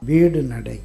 வீடு நடை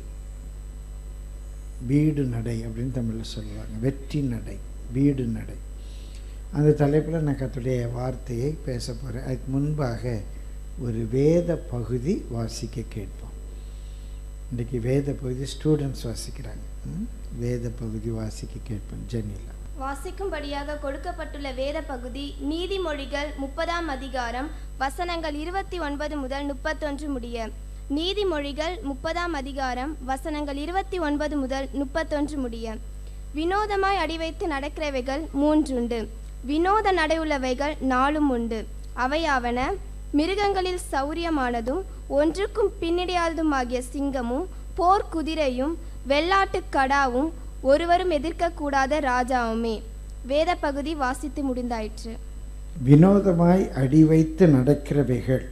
வீடு நடை அப்படின்னு தமிழில் சொல்லுவாங்க வெற்றி நடை வீடு நடை அந்த தலைப்பில் நான் கத்துடைய வார்த்தையை பேச போகிறேன் அதுக்கு முன்பாக ஒரு வேத பகுதி வாசிக்க கேட்போம் இன்றைக்கி வேத பகுதி ஸ்டூடெண்ட்ஸ் வாசிக்கிறாங்க ம்? வேத பகுதி வாசிக்க கேட்போம் ஜெனிலா வாசிக்கும்படியாக கொடுக்கப்பட்டுள்ள வேத பகுதி நீதிமொழிகள் முப்பதாம் அதிகாரம் வசனங்கள் இருபத்தி ஒன்பது முதல் முப்பத்தொன்று முடிய நீதிமொழிகள் முப்பதாம் அதிகாரம் வசனங்கள் இருபத்தி ஒன்பது முதல் முப்பத்தொன்று முடிய வினோதமாய் அடிவைத்து நடக்கிறவைகள் மூன்றுண்டு வினோத நடையுள்ளவைகள் நாலும் உண்டு அவையாவன மிருகங்களில் சௌரியமானதும் ஒன்றுக்கும் பின்னிடையாததுமாகிய சிங்கமும் போர் குதிரையும் வெள்ளாட்டுக் கடாவும் ஒருவரும் எதிர்க்கக்கூடாத ராஜாவுமே வேத பகுதி வாசித்து முடிந்தாயிற்று வினோதமாய் அடி வைத்து நடக்கிறவைகள்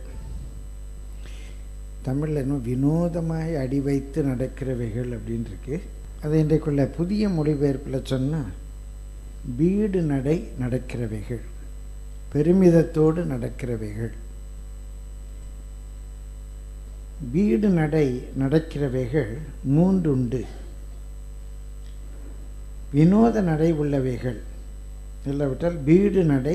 தமிழில் இன்னும் வினோதமாய் அடி வைத்து நடக்கிறவைகள் அப்படின்னு இருக்கு அது இன்றைக்குள்ள புதிய மொழிபெயர்ப்பில் சொன்னால் வீடு நடை நடக்கிறவைகள் பெருமிதத்தோடு நடக்கிறவைகள் வீடு நடை நடக்கிறவைகள் மூன்றுண்டு வினோத நடை உள்ளவைகள் இல்லாவிட்டால் வீடு நடை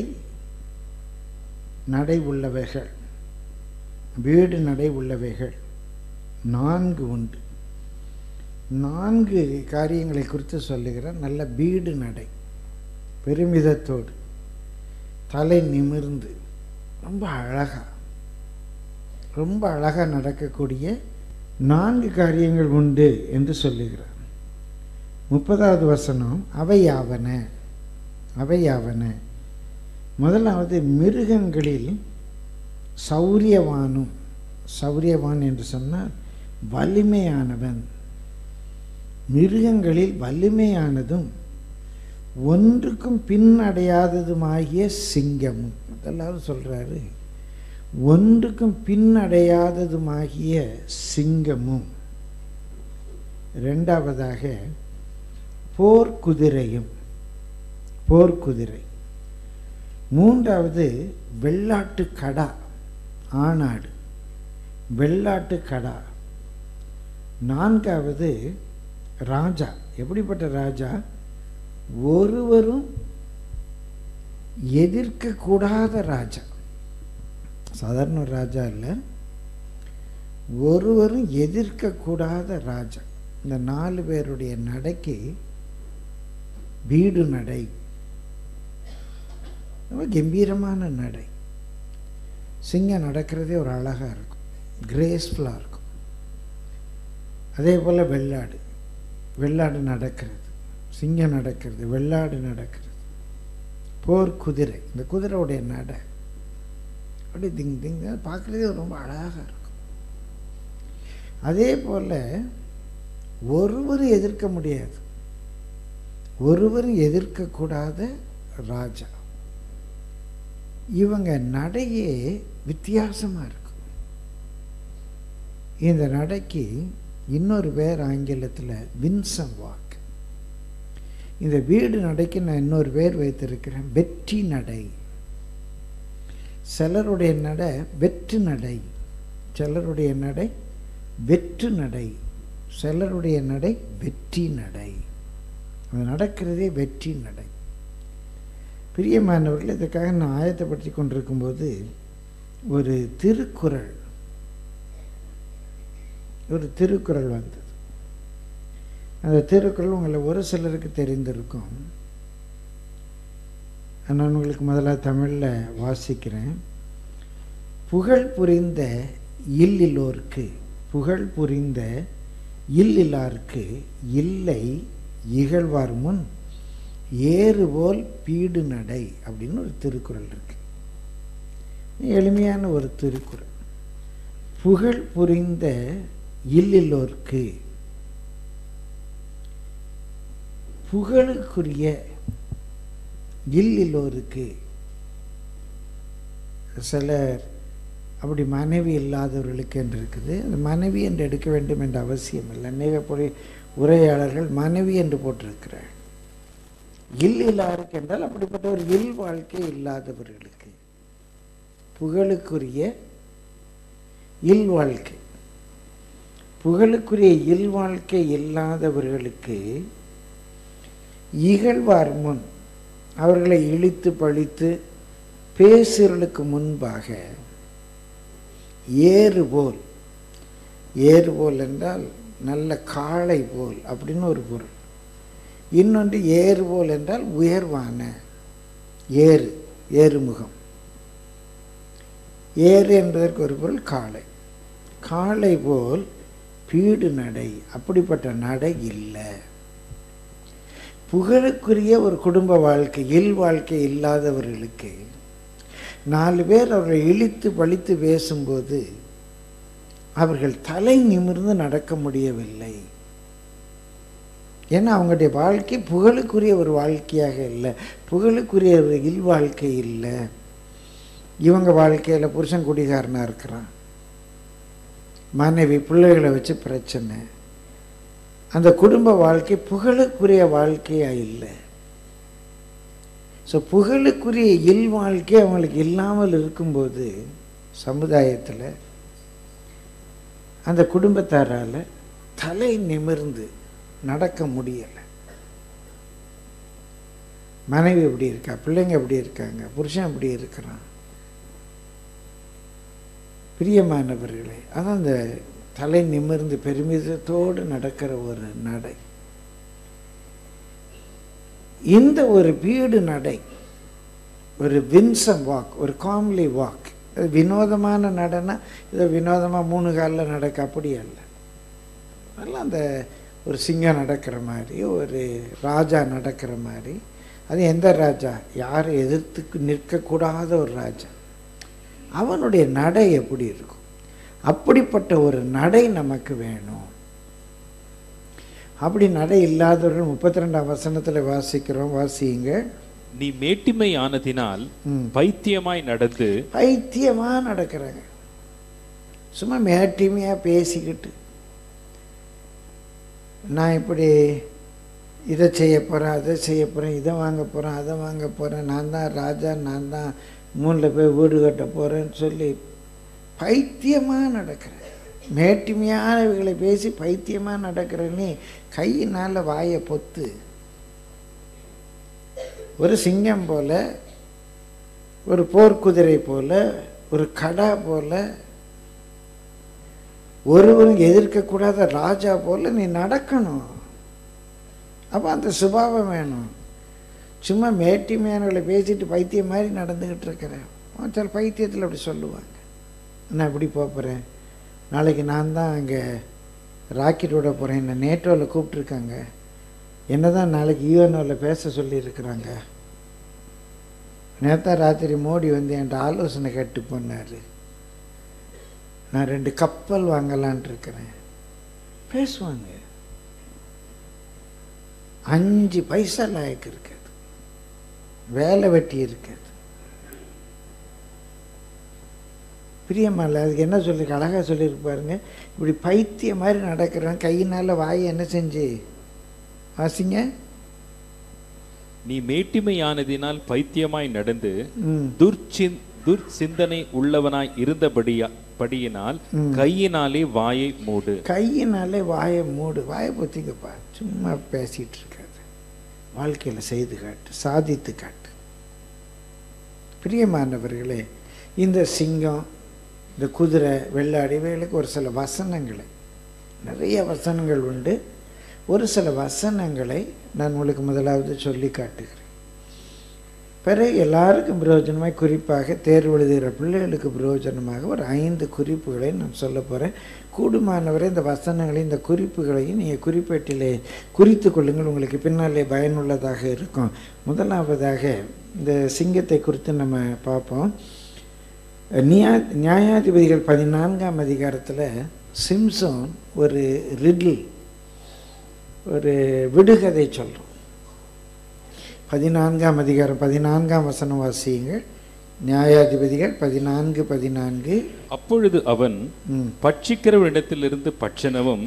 நடை உள்ளவைகள் வீடு நடை உள்ளவைகள் நான்கு உண்டு நான்கு காரியங்களை குறித்து சொல்லுகிற நல்ல வீடு நடை பெருமிதத்தோடு தலை நிமிர்ந்து ரொம்ப அழகா ரொம்ப அழகாக நடக்கக்கூடிய நான்கு காரியங்கள் உண்டு என்று சொல்லுகிறார் முப்பதாவது வசனம் அவையாவன அவையாவன முதலாவது மிருகங்களில் சௌரியவானும் சௌரியவான் என்று சொன்னால் வலிமையானவன் மிருகங்களில் வலிமையானதும் ஒன்றுக்கும் பின்னடையாததுமாகிய சிங்கமும் அதெல்லாம் சொல்கிறாரு ஒன்றுக்கும் பின்னடையாததுமாகிய சிங்கமும் ரெண்டாவதாக போர்க்குதிரையும் போர்க்குதிரை மூன்றாவது வெள்ளாட்டு கடா ஆணாடு வெள்ளாட்டு கடா நான்காவது ராஜா எப்படிப்பட்ட ராஜா ஒருவரும் எதிர்க்கக்கூடாத ராஜா சாதாரண ஒரு ராஜா இல்லை ஒருவரும் எதிர்க்கக்கூடாத ராஜா இந்த நாலு பேருடைய நடைக்கு வீடு நடை ரொம்ப கம்பீரமான நடை சிங்கம் நடக்கிறதே ஒரு அழகாக இருக்கும் கிரேஸ்ஃபுல்லாக இருக்கும் அதே போல் வெள்ளாடு வெள்ளாடு நடக்கிறது சிங்கம் நடக்கிறது வெள்ளாடு நடக்கிறது போர் குதிரை இந்த குதிரையுடைய நடை அப்படி திங் திங் பார்க்குறதே ரொம்ப அழகாக இருக்கும் அதே போல் ஒருவரும் எதிர்க்க முடியாது ஒருவரும் எதிர்க்கக்கூடாத ராஜா இவங்க நடையே வித்தியாசமாக இருக்கும் இந்த நடைக்கு இன்னொரு பேர் ஆங்கிலத்தில் வின்சம் வாக் இந்த வீடு நடைக்கு நான் இன்னொரு பேர் வைத்திருக்கிறேன் வெற்றி நடை சிலருடைய நடை வெற்று நடை சிலருடைய நடை வெற்று நடை சிலருடைய நடை வெற்றி நடை அது நடக்கிறதே வெற்றி நடை பிரியமானவர்கள் இதுக்காக நான் ஆயத்தப்படுத்தி கொண்டிருக்கும்போது ஒரு திருக்குறள் ஒரு திருக்குறள் வந்தது அந்த திருக்குறள் உங்களை ஒரு சிலருக்கு தெரிந்திருக்கும் நான் உங்களுக்கு முதல்ல தமிழில் வாசிக்கிறேன் புகழ் புரிந்த இல்லிலோர்க்கு புகழ் புரிந்த இல்லிலார்க்கு இல்லை இகழ்வார் முன் ஏறுபோல் பீடு நடை அப்படின்னு ஒரு திருக்குறள் இருக்கு எளிமையான ஒரு திருக்குறள் புகழ் புரிந்த இல்லிலோர்க்கு புகழுக்குரிய இல்லிலோருக்கு சிலர் அப்படி மனைவி இல்லாதவர்களுக்கு என்று இருக்குது அது மனைவி என்று எடுக்க வேண்டும் என்ற அவசியம் இல்லை அநேக பொறி உரையாளர்கள் மனைவி என்று போட்டிருக்கிறார் இல் இல்லாருக்கு என்றால் அப்படிப்பட்ட ஒரு இல் வாழ்க்கை இல்லாதவர்களுக்கு புகழுக்குரிய இல் வாழ்க்கை புகழுக்குரிய இல்வாழ்க்கை இல்லாதவர்களுக்கு இகழ்வார் முன் அவர்களை இழித்து பழித்து பேசுறலுக்கு முன்பாக ஏறு போல் ஏறு போல் என்றால் நல்ல காளை போல் அப்படின்னு ஒரு பொருள் இன்னொன்று ஏறு போல் என்றால் உயர்வான ஏறு ஏறுமுகம் ஏறு என்பதற்கு ஒரு பொருள் காளை காளை போல் பீடு நடை அப்படிப்பட்ட நடை இல்லை புகழுக்குரிய ஒரு குடும்ப வாழ்க்கை இல் வாழ்க்கை இல்லாதவர்களுக்கு நாலு பேர் அவர்களை இழித்து பழித்து பேசும்போது அவர்கள் தலை நிமிர்ந்து நடக்க முடியவில்லை ஏன்னா அவங்களுடைய வாழ்க்கை புகழுக்குரிய ஒரு வாழ்க்கையாக இல்லை புகழுக்குரிய ஒரு இல் வாழ்க்கை இல்லை இவங்க வாழ்க்கையில் புருஷன் குடிகாரனாக இருக்கிறான் மனைவி பிள்ளைகளை வச்சு பிரச்சனை அந்த குடும்ப வாழ்க்கை புகழுக்குரிய வாழ்க்கையாக இல்லை ஸோ புகழுக்குரிய இல் வாழ்க்கை அவங்களுக்கு இல்லாமல் இருக்கும்போது சமுதாயத்தில் அந்த குடும்பத்தாரால் தலை நிமிர்ந்து நடக்க முடியலை மனைவி எப்படி இருக்கா பிள்ளைங்க எப்படி இருக்காங்க புருஷன் எப்படி இருக்கிறான் பிரியமானவர்களே அதான் அந்த தலை நிமிர்ந்து பெருமிதத்தோடு நடக்கிற ஒரு நடை இந்த ஒரு வீடு நடை ஒரு வின்சம் வாக் ஒரு காம்லி வாக் அது வினோதமான நடனா இதை வினோதமாக மூணு காலில் நடக்க அப்படி அல்ல நல்லா அந்த ஒரு சிங்கம் நடக்கிற மாதிரி ஒரு ராஜா நடக்கிற மாதிரி அது எந்த ராஜா யாரை எதிர்த்து நிற்கக்கூடாத ஒரு ராஜா அவனுடைய நடை எப்படி இருக்கும் அப்படிப்பட்ட ஒரு நடை நமக்கு வேணும் அப்படி நடை இல்லாதவர்கள் முப்பத்தி ரெண்டாம் வசனத்தில் வாசிக்கிறோம் வாசியுங்க நீ மேட்டிமை ஆனதினால் ம். பைத்தியமாய் நடந்து பைத்தியமாக நடக்கிறாங்க சும்மா மேட்டிமையாக பேசிக்கிட்டு நான் இப்படி இதை செய்ய போகிறேன் அதை செய்ய போகிறேன் இதை வாங்க போகிறேன் அதை வாங்க போகிறேன் நான் தான் ராஜா நான் தான் மூணில் போய் வீடு கட்ட போகிறேன்னு சொல்லி பைத்தியமாக நடக்கிறேன் மேட்டிமையானவைகளை பேசி பைத்தியமாக நடக்கிறேன்னு கையினால் வாயை பொத்து ஒரு சிங்கம் போல ஒரு போர்க்குதிரை போல ஒரு கடா போல ஒருவரும் எதிர்க்கக்கூடாத ராஜா போல நீ நடக்கணும் அப்போ அந்த சுபாவம் வேணும் சும்மா மேட்டிமையானவர்களை பேசிட்டு பைத்தியம் மாதிரி நடந்துக்கிட்டு இருக்கிறேன் சில பைத்தியத்தில் அப்படி சொல்லுவாங்க நான் இப்படி போகிறேன் நாளைக்கு நான் தான் அங்கே ராக்கெட் விட போகிறேன் என்னை நேட்டோவில் கூப்பிட்ருக்காங்க என்ன தான் நாளைக்கு யூஎன்ஓவில் பேச சொல்லியிருக்கிறாங்க நேத்தா ராத்திரி மோடி வந்து என்கிட்ட ஆலோசனை கேட்டு போனார் நான் ரெண்டு கப்பல் வாங்கலான் இருக்கிறேன் பேசுவாங்க அஞ்சு பைசா லாயக்கு இருக்காது வேலை வெட்டி இருக்காது பிரியமால அதுக்கு என்ன சொல்லி அழகாக சொல்லியிருப்பாருங்க இப்படி பைத்தியம் மாதிரி நடக்கிறவன் கையினால் வாயை என்ன செஞ்சு வாசிங்க நீ மேட்டிமையானதினால் பைத்தியமாய் நடந்து ம் துர்ச்சின் துர்சிந்தனை உள்ளவனாய் இருந்தபடியா படியினால் ம். கையினாலே வாயை மூடு கையினாலே வாயை மூடு வாயை பொத்திக்கப்பா சும்மா பேசிகிட்டு இருக்காது வாழ்க்கையில் செய்து காட்டு சாதித்து காட்டு பிரியமானவர்களே இந்த சிங்கம் இந்த குதிரை வெள்ளாடி இவைகளுக்கு ஒரு சில வசனங்களை நிறைய வசனங்கள் உண்டு ஒரு சில வசனங்களை நான் உங்களுக்கு முதலாவது சொல்லி காட்டுகிறேன் பிறகு எல்லாருக்கும் பிரயோஜனமாய் குறிப்பாக தேர்வு எழுதுகிற பிள்ளைகளுக்கு பிரயோஜனமாக ஒரு ஐந்து குறிப்புகளை நான் சொல்ல போகிறேன் கூடுமானவரை இந்த வசனங்களையும் இந்த குறிப்புகளையும் நீங்கள் குறிப்பேட்டிலே குறித்து கொள்ளுங்கள் உங்களுக்கு பின்னாலே பயனுள்ளதாக இருக்கும் முதலாவதாக இந்த சிங்கத்தை குறித்து நம்ம பார்ப்போம் நியா நியாயாதிபதிகள் பதினான்காம் அதிகாரத்தில் சிம்சோன் ஒரு ரிடில் ஒரு விடுகதை சொல்கிறோம் பதினான்காம் அதிகாரம் பதினான்காம் வசனம் வாசியுங்கள் நியாயாதிபதிகள் பதினான்கு பதினான்கு அப்பொழுது அவன் ம். பட்சிக்கிறவனிடத்திலிருந்து பட்சணவும்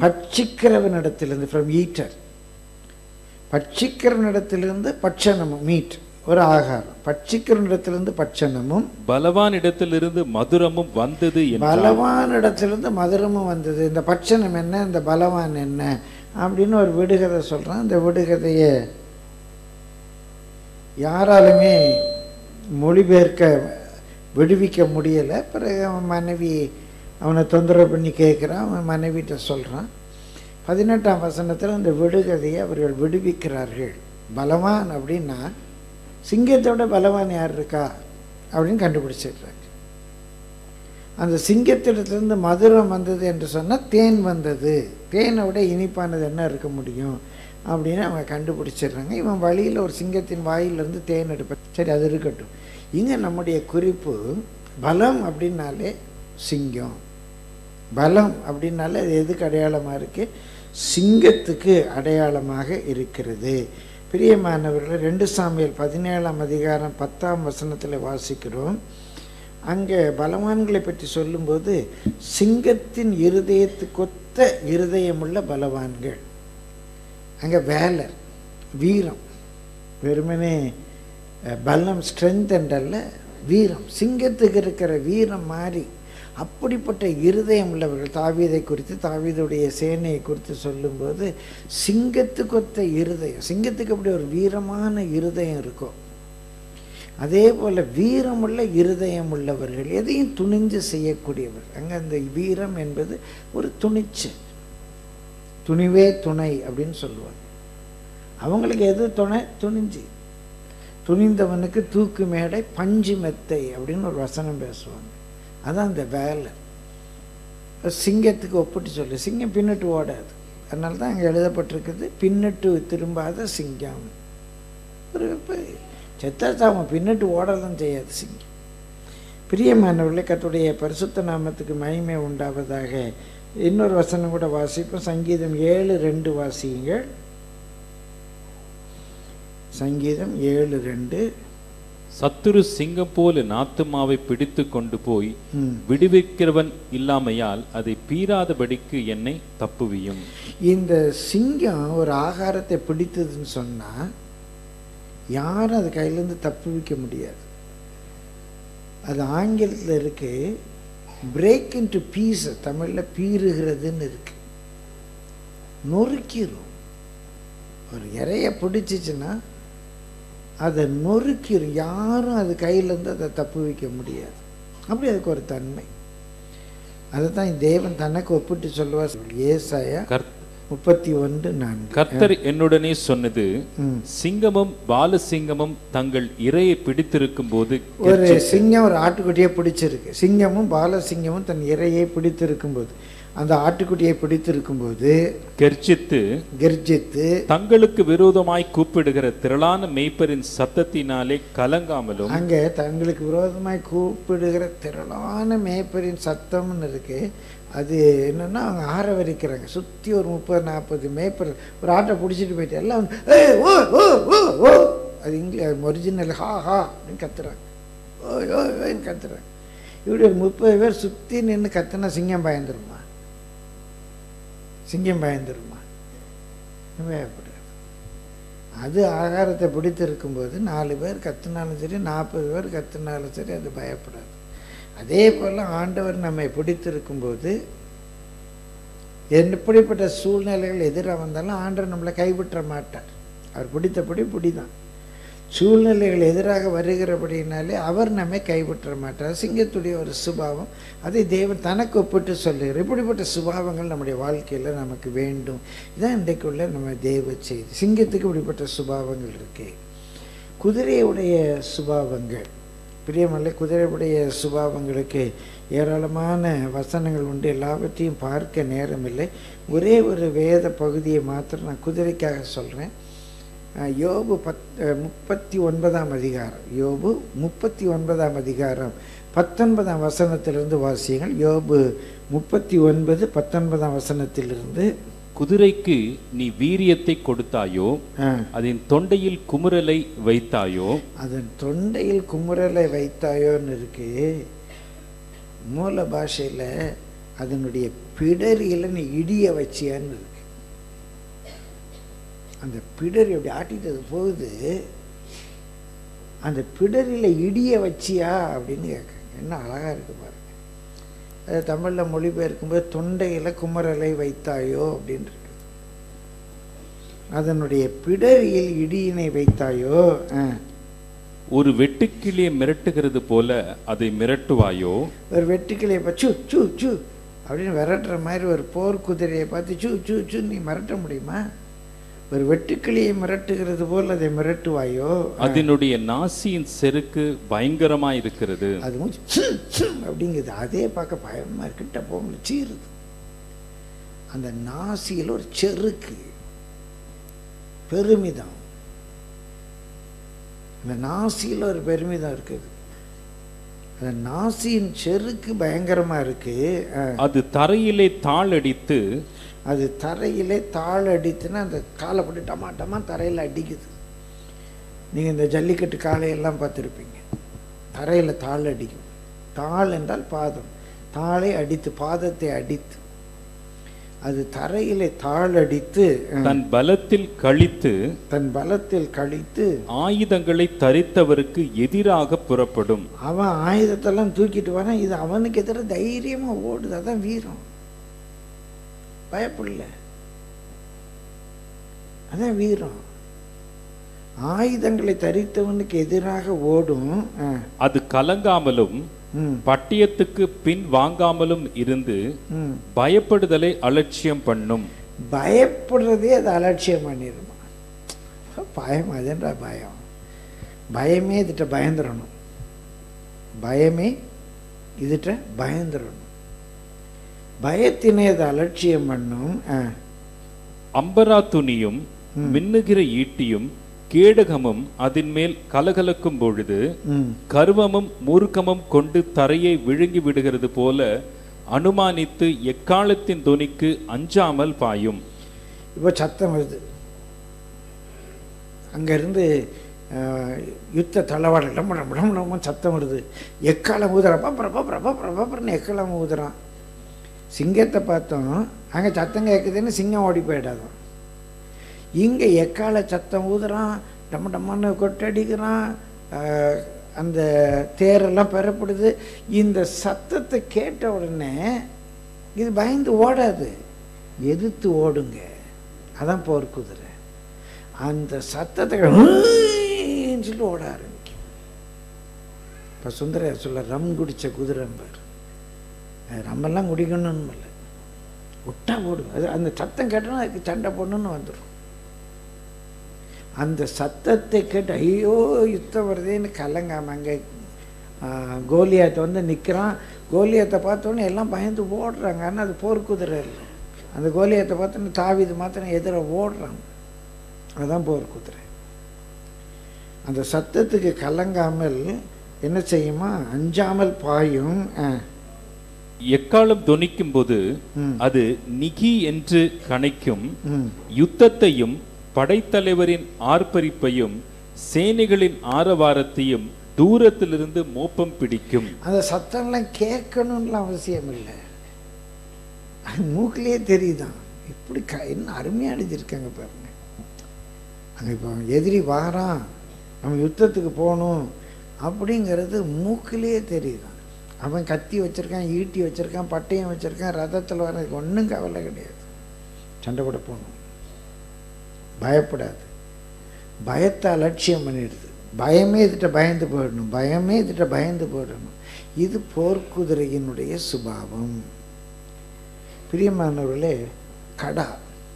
பட்சிக்கிறவனிடத்திலிருந்து ஃப்ரம் ஈட்டர் பட்சிக்கிறவனிடத்திலிருந்து பட்சணமும் மீட் ஒரு ஆகாரம் பட்சிக்கிறவனிடத்திலிருந்து பட்சணமும் பலவான் இடத்திலிருந்து மதுரமும் வந்தது என்றால் பலவான் இடத்திலிருந்து மதுரமும் வந்தது இந்த பட்சணம் என்ன இந்த பலவான் என்ன அப்படின்னு ஒரு விடுகதை சொல்றான் இந்த விடுகதையை யாராலுமே மொழிபெயர்க்க விடுவிக்க முடியலை பிறகு அவன் மனைவி அவனை தொந்தரவு பண்ணி கேட்குறான் அவன் மனைவிட்ட சொல்கிறான் பதினெட்டாம் வசனத்தில் அந்த விடுகதையை அவர்கள் விடுவிக்கிறார்கள் பலவான் அப்படின்னா சிங்கத்தோட பலவான் யார் இருக்கா அப்படின்னு கண்டுபிடிச்சிடுறாங்க அந்த சிங்கத்திடத்திலிருந்து மதுரம் வந்தது என்று சொன்னால் தேன் வந்தது தேனை விட இனிப்பானது என்ன இருக்க முடியும் அப்படின்னு அவங்க கண்டுபிடிச்சிடுறாங்க இவன் வழியில் ஒரு சிங்கத்தின் வாயிலிருந்து தேன் எடுப்பேன் சரி அது இருக்கட்டும் இங்கே நம்முடைய குறிப்பு பலம் அப்படின்னாலே சிங்கம் பலம் அப்படின்னாலே அது எதுக்கு அடையாளமாக இருக்கு சிங்கத்துக்கு அடையாளமாக இருக்கிறது பிரியமானவர்கள் ரெண்டு சாமியல் பதினேழாம் அதிகாரம் பத்தாம் வசனத்தில் வாசிக்கிறோம் அங்கே பலவான்களை பற்றி சொல்லும்போது சிங்கத்தின் இருதயத்துக்கொத்த இருதயமுள்ள பலவான்கள் அங்கே வேலர் வீரம் வெறுமனே அஹ், பலம் ஸ்ட்ரென்த் என்றல்ல வீரம் சிங்கத்துக்கு இருக்கிற வீரம் மாறி அப்படிப்பட்ட இருதயம் உள்ளவர்கள் தாவீதை குறித்து தாவீதுடைய சேனையை குறித்து சொல்லும்போது சிங்கத்துக்கொத்த இருதயம் சிங்கத்துக்கு அப்படி ஒரு வீரமான இருதயம் இருக்கும் அதே போல் வீரமுள்ள இருதயம் உள்ளவர்கள் எதையும் துணிஞ்சு செய்யக்கூடியவர் அங்கே அந்த வீரம் என்பது ஒரு துணிச்சல் துணிவே துணை அப்படின்னு சொல்லுவாங்க அவங்களுக்கு எது துணை துணிஞ்சு துணிந்தவனுக்கு தூக்கு மேடை பஞ்சு மெத்தை அப்படின்னு ஒரு வசனம் பேசுவாங்க அதான் அந்த வேலை சிங்கத்துக்கு ஒப்பிட்டு சொல்லு சிங்கம் பின்னிட்டு ஓடாது அதனால தான் அங்கே எழுதப்பட்டிருக்குது பின்னிட்டு திரும்பாத சிங்கம் ஒரு இப்போ செத்தாச்சா அவன் பின்னிட்டு ஓடலாம் செய்யாது சிங்கம் பிரியமானவர்களே கர்த்தருடைய பரிசுத்த நாமத்துக்கு மகிமை உண்டாவதாக இன்னொரு வசனம் கூட வாசிப்போம் சங்கீதம் ஏழு ரெண்டு வாசியுங்கள் சங்கீதம் ஏழு ரெண்டு சத்துரு சிங்கம் போல நாத்துமாவை பிடித்து கொண்டு போய் ம். விடுவிக்கிறவன் இல்லாமையால் அதை பீறாதபடிக்கு என்னை தப்புவியும் இந்த சிங்கம் ஒரு ஆகாரத்தை பிடித்ததுன்னு சொன்னா யாரும் அது கையிலேருந்து தப்புவிக்க முடியாது அது ஆங்கிலத்தில் இருக்கு பிரேக் இன்டு பீஸ் தமிழில் பீறுகிறதுன்னு இருக்கு நொறுக்கிரும் ஒரு இறைய பிடிச்சிச்சுன்னா அதை நொறுக்கிரும் யாரும் அது கையிலேருந்து அதை தப்பு வைக்க முடியாது அப்படி அதுக்கு ஒரு தன்மை அதை தான் தேவன் தனக்கு ஒப்பிட்டு சொல்லுவார் ஏசாயா கர்த்- முப்பத்தி ஒன்று நான்கு கர்த்தர் என்னுடனே சொன்னது ம். சிங்கமும் பாலசிங்கமும் தங்கள் இரையை பிடித்திருக்கும் போது ஒரு சிங்கம் ஒரு ஆட்டுக்குட்டியை பிடிச்சிருக்கு சிங்கமும் பாலசிங்கமும் தன் இரையை பிடித்திருக்கும் போது அந்த ஆட்டுக்குட்டியை பிடித்திருக்கும் போது கெர்ச்சித்து கர்ஜித்து தங்களுக்கு விரோதமாய் கூப்பிடுகிற திரளான மேய்ப்பரின் சத்தத்தினாலே கலங்காமலும் அங்கே தங்களுக்கு விரோதமாய் கூப்பிடுகிற திரளான மேய்ப்பரின் சத்தம்னு இருக்கு அது என்னன்னா அவங்க ஆரவரிக்கிறாங்க சுற்றி ஒரு முப்பது நாற்பது மேய்ப்பர் ஒரு ஆட்டை பிடிச்சிட்டு போயிட்டு எல்லாம் வந்து, "ஏய், ஓ ஓ ஓ ஓ அது இங்கிலீஷ் ஒரிஜினல் ஹா ஹா அப்படின்னு கத்துறாங்க ஓ ஓ ஓன்னு கத்துறாங்க இப்படி ஒரு முப்பது பேர் சுற்றி நின்று கத்துனா சிங்கம் பயந்துருமா சிங்கம் பயந்துருமா பயப்படாது அது ஆகாரத்தை பிடித்து இருக்கும்போது நாலு பேர் கத்துனாலும் சரி நாற்பது பேர் கத்துனாலும் சரி அது பயப்படாது அதே போல் ஆண்டவர் நம்மை பிடித்திருக்கும்போது எப்படிப்பட்ட சூழ்நிலைகள் எதிராக வந்தாலும் ஆண்டவர் நம்மளை கைவிட்ட மாட்டார் அவர் பிடித்தபடி பிடிதான் சூழ்நிலைகள் எதிராக வருகிறபடினாலே அவர் நம்மை கைவிட்ட மாட்டார் சிங்கத்துடைய ஒரு சுபாவம் அதை தேவன் தனக்கு ஒப்பிட்டு சொல்லுகிறார் இப்படிப்பட்ட சுபாவங்கள் நம்முடைய வாழ்க்கையில் நமக்கு வேண்டும் இதான் இன்றைக்குள்ள நம்ம தேவ செய்தி சிங்கத்துக்கு இப்படிப்பட்ட சுபாவங்கள் இருக்கு குதிரையுடைய சுபாவங்கள் பிரியமல்ல குதிரையுடைய சுபாவங்களுக்கு ஏராளமான வசனங்கள் உண்டு எல்லாவற்றையும் பார்க்க நேரமில்லை ஒரே ஒரு வேத பகுதியை மாத்திரம் நான் குதிரைக்காக சொல்கிறேன் அஹ் யோபு பத் அஹ் முப்பத்தி ஒன்பதாம் அதிகாரம் யோபு முப்பத்தி ஒன்பதாம் அதிகாரம் பத்தொன்பதாம் வசனத்திலிருந்து வாசியுங்கள் யோபு முப்பத்தி ஒன்பது பத்தொன்பதாம் வசனத்திலிருந்து குதிரைக்கு நீ வீரியத்தை கொடுத்தாயோ அஹ், அதன் தொண்டையில் குமுறலை வைத்தாயோ அதன் தொண்டையில் குமுறலை வைத்தாயோன்னு இருக்கு மூல பாஷையில் அதனுடைய பிடரியில் நீ இடிய வச்சியான்னு இருக்கு அந்த பிடரி அப்படி ஆட்டிட்டு அது போகுது அந்த பிடரில் இடிய வச்சியா அப்படின்னு கேட்குறாங்க என்ன அழகாக இருக்கு பாருங்க அது தமிழில் மொழிபெயர்க்கும்போது தொண்டையில் குமரலை வைத்தாயோ அப்படின்னு இருக்கு அதனுடைய பிடரியில் இடியினை வைத்தாயோ ஆ. ஒரு வெட்டுக்கிளியை மிரட்டுகிறது போல அதை மிரட்டுவாயோ ஒரு வெட்டுக்கிளியை பார்த்து சு சு சு அப்படின்னு விரட்டுற மாதிரி ஒரு போர் குதிரையை பார்த்து சு சு சு நீ மிரட்ட முடியுமா ஒரு வெட்டுக்கிளியை மிரட்டுகிறது போல் அதை மிரட்டுவாயோ அதனுடைய நாசியின் செருக்கு பயங்கரமா இருக்கிறது அது மூச்சு சு, சு அப்படிங்குது அதே பார்க்க பயமா இருக்கு. கிட்ட போக சீருது அந்த நாசியில் ஒரு செருக்கு பெருமிதம் அந்த நாசியில் ஒரு பெருமிதம் இருக்குது அந்த நாசியின் செருக்கு பயங்கரமா இருக்கு அஹ், அது தரையிலே தாளடித்து அது தரையிலே தாள் அடித்துன்னா அந்த காலை போட்டு டமா டமா தரையில் அடிக்குது நீங்கள் இந்த ஜல்லிக்கட்டு காளையெல்லாம் பார்த்துருப்பீங்க தரையில் தாள் அடிக்கும் தாள் என்றால் பாதம் தாளை அடித்து பாதத்தை அடித்து அது தரையிலே தாள் அடித்து அஹ், தன் பலத்தில் கழித்து தன் பலத்தில் கழித்து ஆயுதங்களை தரித்தவருக்கு எதிராக புறப்படும் அவன் ஆயுதத்தெல்லாம் தூக்கிட்டு வரான் இது அவனுக்கு எதிராக தைரியமாக ஓடுது அதான் வீரம் பயப்படல அதான் வீரம் ஆயுதங்களை தரித்தவனுக்கு எதிராக ஓடும் ஆ, அது கலங்காமலும் ம், பட்டயத்துக்கு பின் வாங்காமலும் இருந்து ம். பயப்படுதலை அலட்சியம் பண்ணும் பயப்படுறதே அது அலட்சியம் பண்ணிடுமா பயம் அதுன்றா பயம் பயமே இதுட்ட பயந்துடணும் பயமே இதுட்ட பயந்துடணும் பயத்தினை அது அலட்சியம் பண்ணும் ஆ, அம்பரா துணியும் மின்னுகிற ஈட்டியும் கேடகமும் அதன் மேல் கலகலக்கும் பொழுது ம் கர்வமும் மூர்க்கமும் கொண்டு தரையை விழுங்கி விடுகிறது போல அனுமானித்து எக்காலத்தின் தொனிக்கு அஞ்சாமல் பாயும் இப்போ சத்தம் வருது அங்கேருந்து யுத்த தளவாட டம்ம டம்ம டம்ம டம்ம சத்தம் வருது எக்காலம் ஊதுறான் பப்பர பப்பர பப்பர பப்பரன்னு எக்காலம் ஊதுறான் சிங்கத்தை பார்த்தோம் அங்கே சத்தம் கேட்குதுன்னு சிங்கம் ஓடி போயிடாதான் இங்கே எக்கால சத்தம் ஊதுறான் டம்ம டம்மன்னு கொட்டடிக்கிறான் அஹ், அந்த தேரெல்லாம் பெறப்படுது இந்த சத்தத்தை கேட்ட உடனே இது பயந்து ஓடாது எதிர்த்து ஓடுங்க அதான் போர் குதிரை அந்த சத்தத்தை கே- "ஹுய்ன்னு சொல்லிட்டு ஓட ஆரம்பிக்கும் இப்போ சுந்தரையர் சொல்ல ரம் குடித்த குதிரைம்பார் அது ரம்மெல்லாம் குடிக்கணும்னு இல்லை விட்டா ஓடும் அது அந்த சத்தம் கேட்டோன்னா அதுக்கு சண்டை போடணும்னு வந்துடும் அந்த சத்தத்தை கேட்டு ஐயோ யுத்தம் வருதேன்னு கலங்காம அங்கே கோலியாத்தை வந்து நிற்கிறான் கோலியாத்தை பார்த்தோன்னே எல்லாம் பயந்து ஓடுறாங்க ஆனால் அது போர்க்குதிரை இல்லை அந்த கோலியாத்தை பார்த்தோன்னே தாவிது மாத்திரம் எதிர ஓடுறாங்க அதுதான் போர்க்குதிரை அந்த சத்தத்துக்கு கலங்காமல் என்ன செய்யுமா அஞ்சாமல் பாயும் ஆ, எக்காலம் தொனிக்கும் போது ம். அது நிகி என்று கணைக்கும் ம் யுத்தத்தையும் படைத்தலைவரின் ஆர்ப்பரிப்பையும் சேனைகளின் ஆரவாரத்தையும் தூரத்திலிருந்து மோப்பம் பிடிக்கும் அந்த சத்தம்லாம் கேட்கணும்லாம் அவசியம் இல்லை அது மூக்கிலேயே தெரியுதான் இப்படி க என்ன அருமையாக எழுதியிருக்காங்க பாருங்க அங்கே இப்போ எதிரி வாரான் நம்ம யுத்தத்துக்கு போகணும் அப்படிங்கிறது மூக்கிலேயே தெரியுதான் அவன் கத்தி வச்சிருக்கான் ஈட்டி வச்சிருக்கான் பட்டயம் வச்சிருக்கான் ரதத்தில் வர்றதுக்கு ஒன்றும் கவலை கிடையாது சண்டை போட போகணும் பயப்படாது பயத்தை அலட்சியம் பண்ணிடுது பயமே இதுட்ட பயந்து போயிடணும் பயமே இதுட்ட பயந்து போயிடணும் இது போர்க்குதிரையினுடைய சுபாவம் பிரியமானவர்களே கடா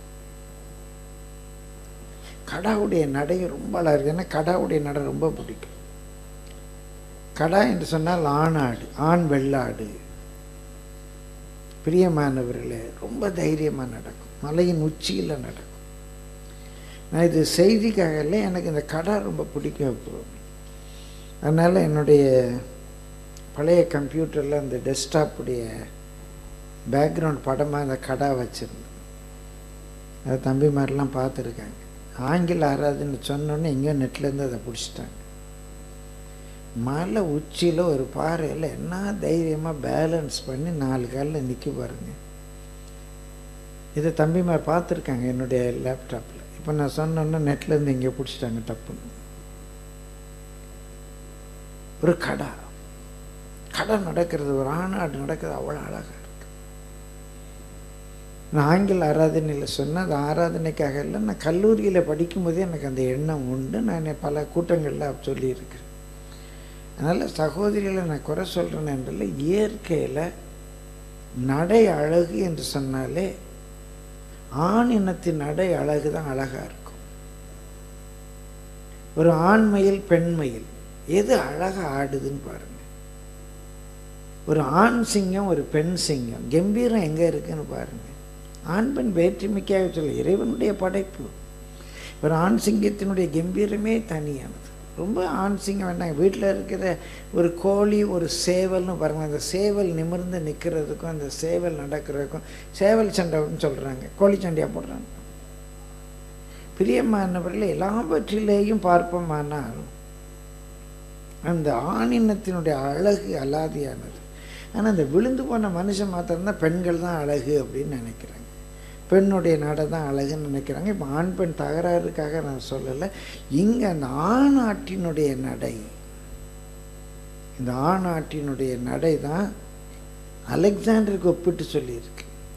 கடாவுடைய நடை ரொம்ப அழகா இருக்கு ஏன்னா கடாவுடைய நடை ரொம்ப பிடிக்கும் கடா என்று சொன்னால் ஆணாடு ஆண் வெள்ளாடு பிரியமானவர்களே ரொம்ப தைரியமாக நடக்கும் மலையின் உச்சியில் நடக்கும் நான் இது செய்திக்காக இல்லை எனக்கு இந்த கடை ரொம்ப பிடிக்கும் இப்போ அதனால் என்னுடைய பழைய கம்ப்யூட்டரில் அந்த டெஸ்க்டாப்புடைய பேக்ரவுண்ட் படமாக அந்த கடை வச்சுருந்தேன் அது தம்பி மாதிரிலாம் பார்த்துருக்காங்க ஆங்கில ஆராதுன்னு சொன்னோன்னே எங்கேயோ நெட்லேருந்து அதை பிடிச்சிட்டாங்க மலை உச்சியில் ஒரு பாறையில் என்ன தைரியமாக பேலன்ஸ் பண்ணி நாலு காலில் நிற்க பாருங்க இதை தம்பிமார் பார்த்துருக்காங்க என்னுடைய லேப்டாப்பில் இப்போ நான் சொன்னோன்னே நெட்லேருந்து இங்கே பிடிச்சிட்டாங்க டப்புன்னு ஒரு கடா கடை நடக்கிறது ஒரு ஆணாடு நடக்கிறது அவ்வளோ அழகாக இருக்கு நான் ஆங்கில ஆராதனையில் சொன்னேன் அது ஆராதனைக்காக இல்லை நான் கல்லூரியில் படிக்கும்போதே எனக்கு அந்த எண்ணம் உண்டு நான் பல கூட்டங்களில் சொல்லியிருக்கிறேன் அதனால் சகோதரிகளை நான் குறை சொல்கிறேன்னு என்றில்லை இயற்கையில் நடை அழகு என்று சொன்னாலே ஆண் இனத்தின் நடை அழகு தான் அழகாக இருக்கும் ஒரு ஆண்மயில் பெண்மயில் எது அழகாக ஆடுதுன்னு பாருங்க ஒரு ஆண் சிங்கம் ஒரு பெண் சிங்கம் கம்பீரம் எங்கே இருக்குன்னு பாருங்க ஆண் பெண் வேற்றுமைக்காக சொல்ல இறைவனுடைய படைப்பு ஒரு ஆண் சிங்கத்தினுடைய கம்பீரமே தனியானது ரொம்ப ஆண் சிங்கம் வேண்டாங்க வீட்டில் இருக்கிற ஒரு கோழி ஒரு சேவல்னு பாருங்கள் அந்த சேவல் நிமிர்ந்து நிற்கிறதுக்கும் அந்த சேவல் நடக்கிறதுக்கும் சேவல் சண்டைன்னு சொல்கிறாங்க கோழி சண்டையாக போடுறாங்க பிரியமானவர்கள் எல்லாவற்றிலேயும் பார்ப்போமானால் அந்த ஆணினத்தினுடைய அழகு அலாதியானது ஆனால் அந்த விழுந்து போன மனுஷன் மாத்திரம்தான் பெண்கள் தான் அழகு அப்படின்னு நினைக்கிறாங்க பெண்ணுடைய நடை தான் அழகுன்னு நினைக்கிறாங்க இப்போ ஆண் பெண் தகராறுக்காக நான் சொல்லலை இங்கே அந்த ஆணாட்டினுடைய நடை இந்த ஆணாட்டினுடைய நடை தான் அலெக்சாண்டருக்கு ஒப்பிட்டு சொல்லியிருக்கு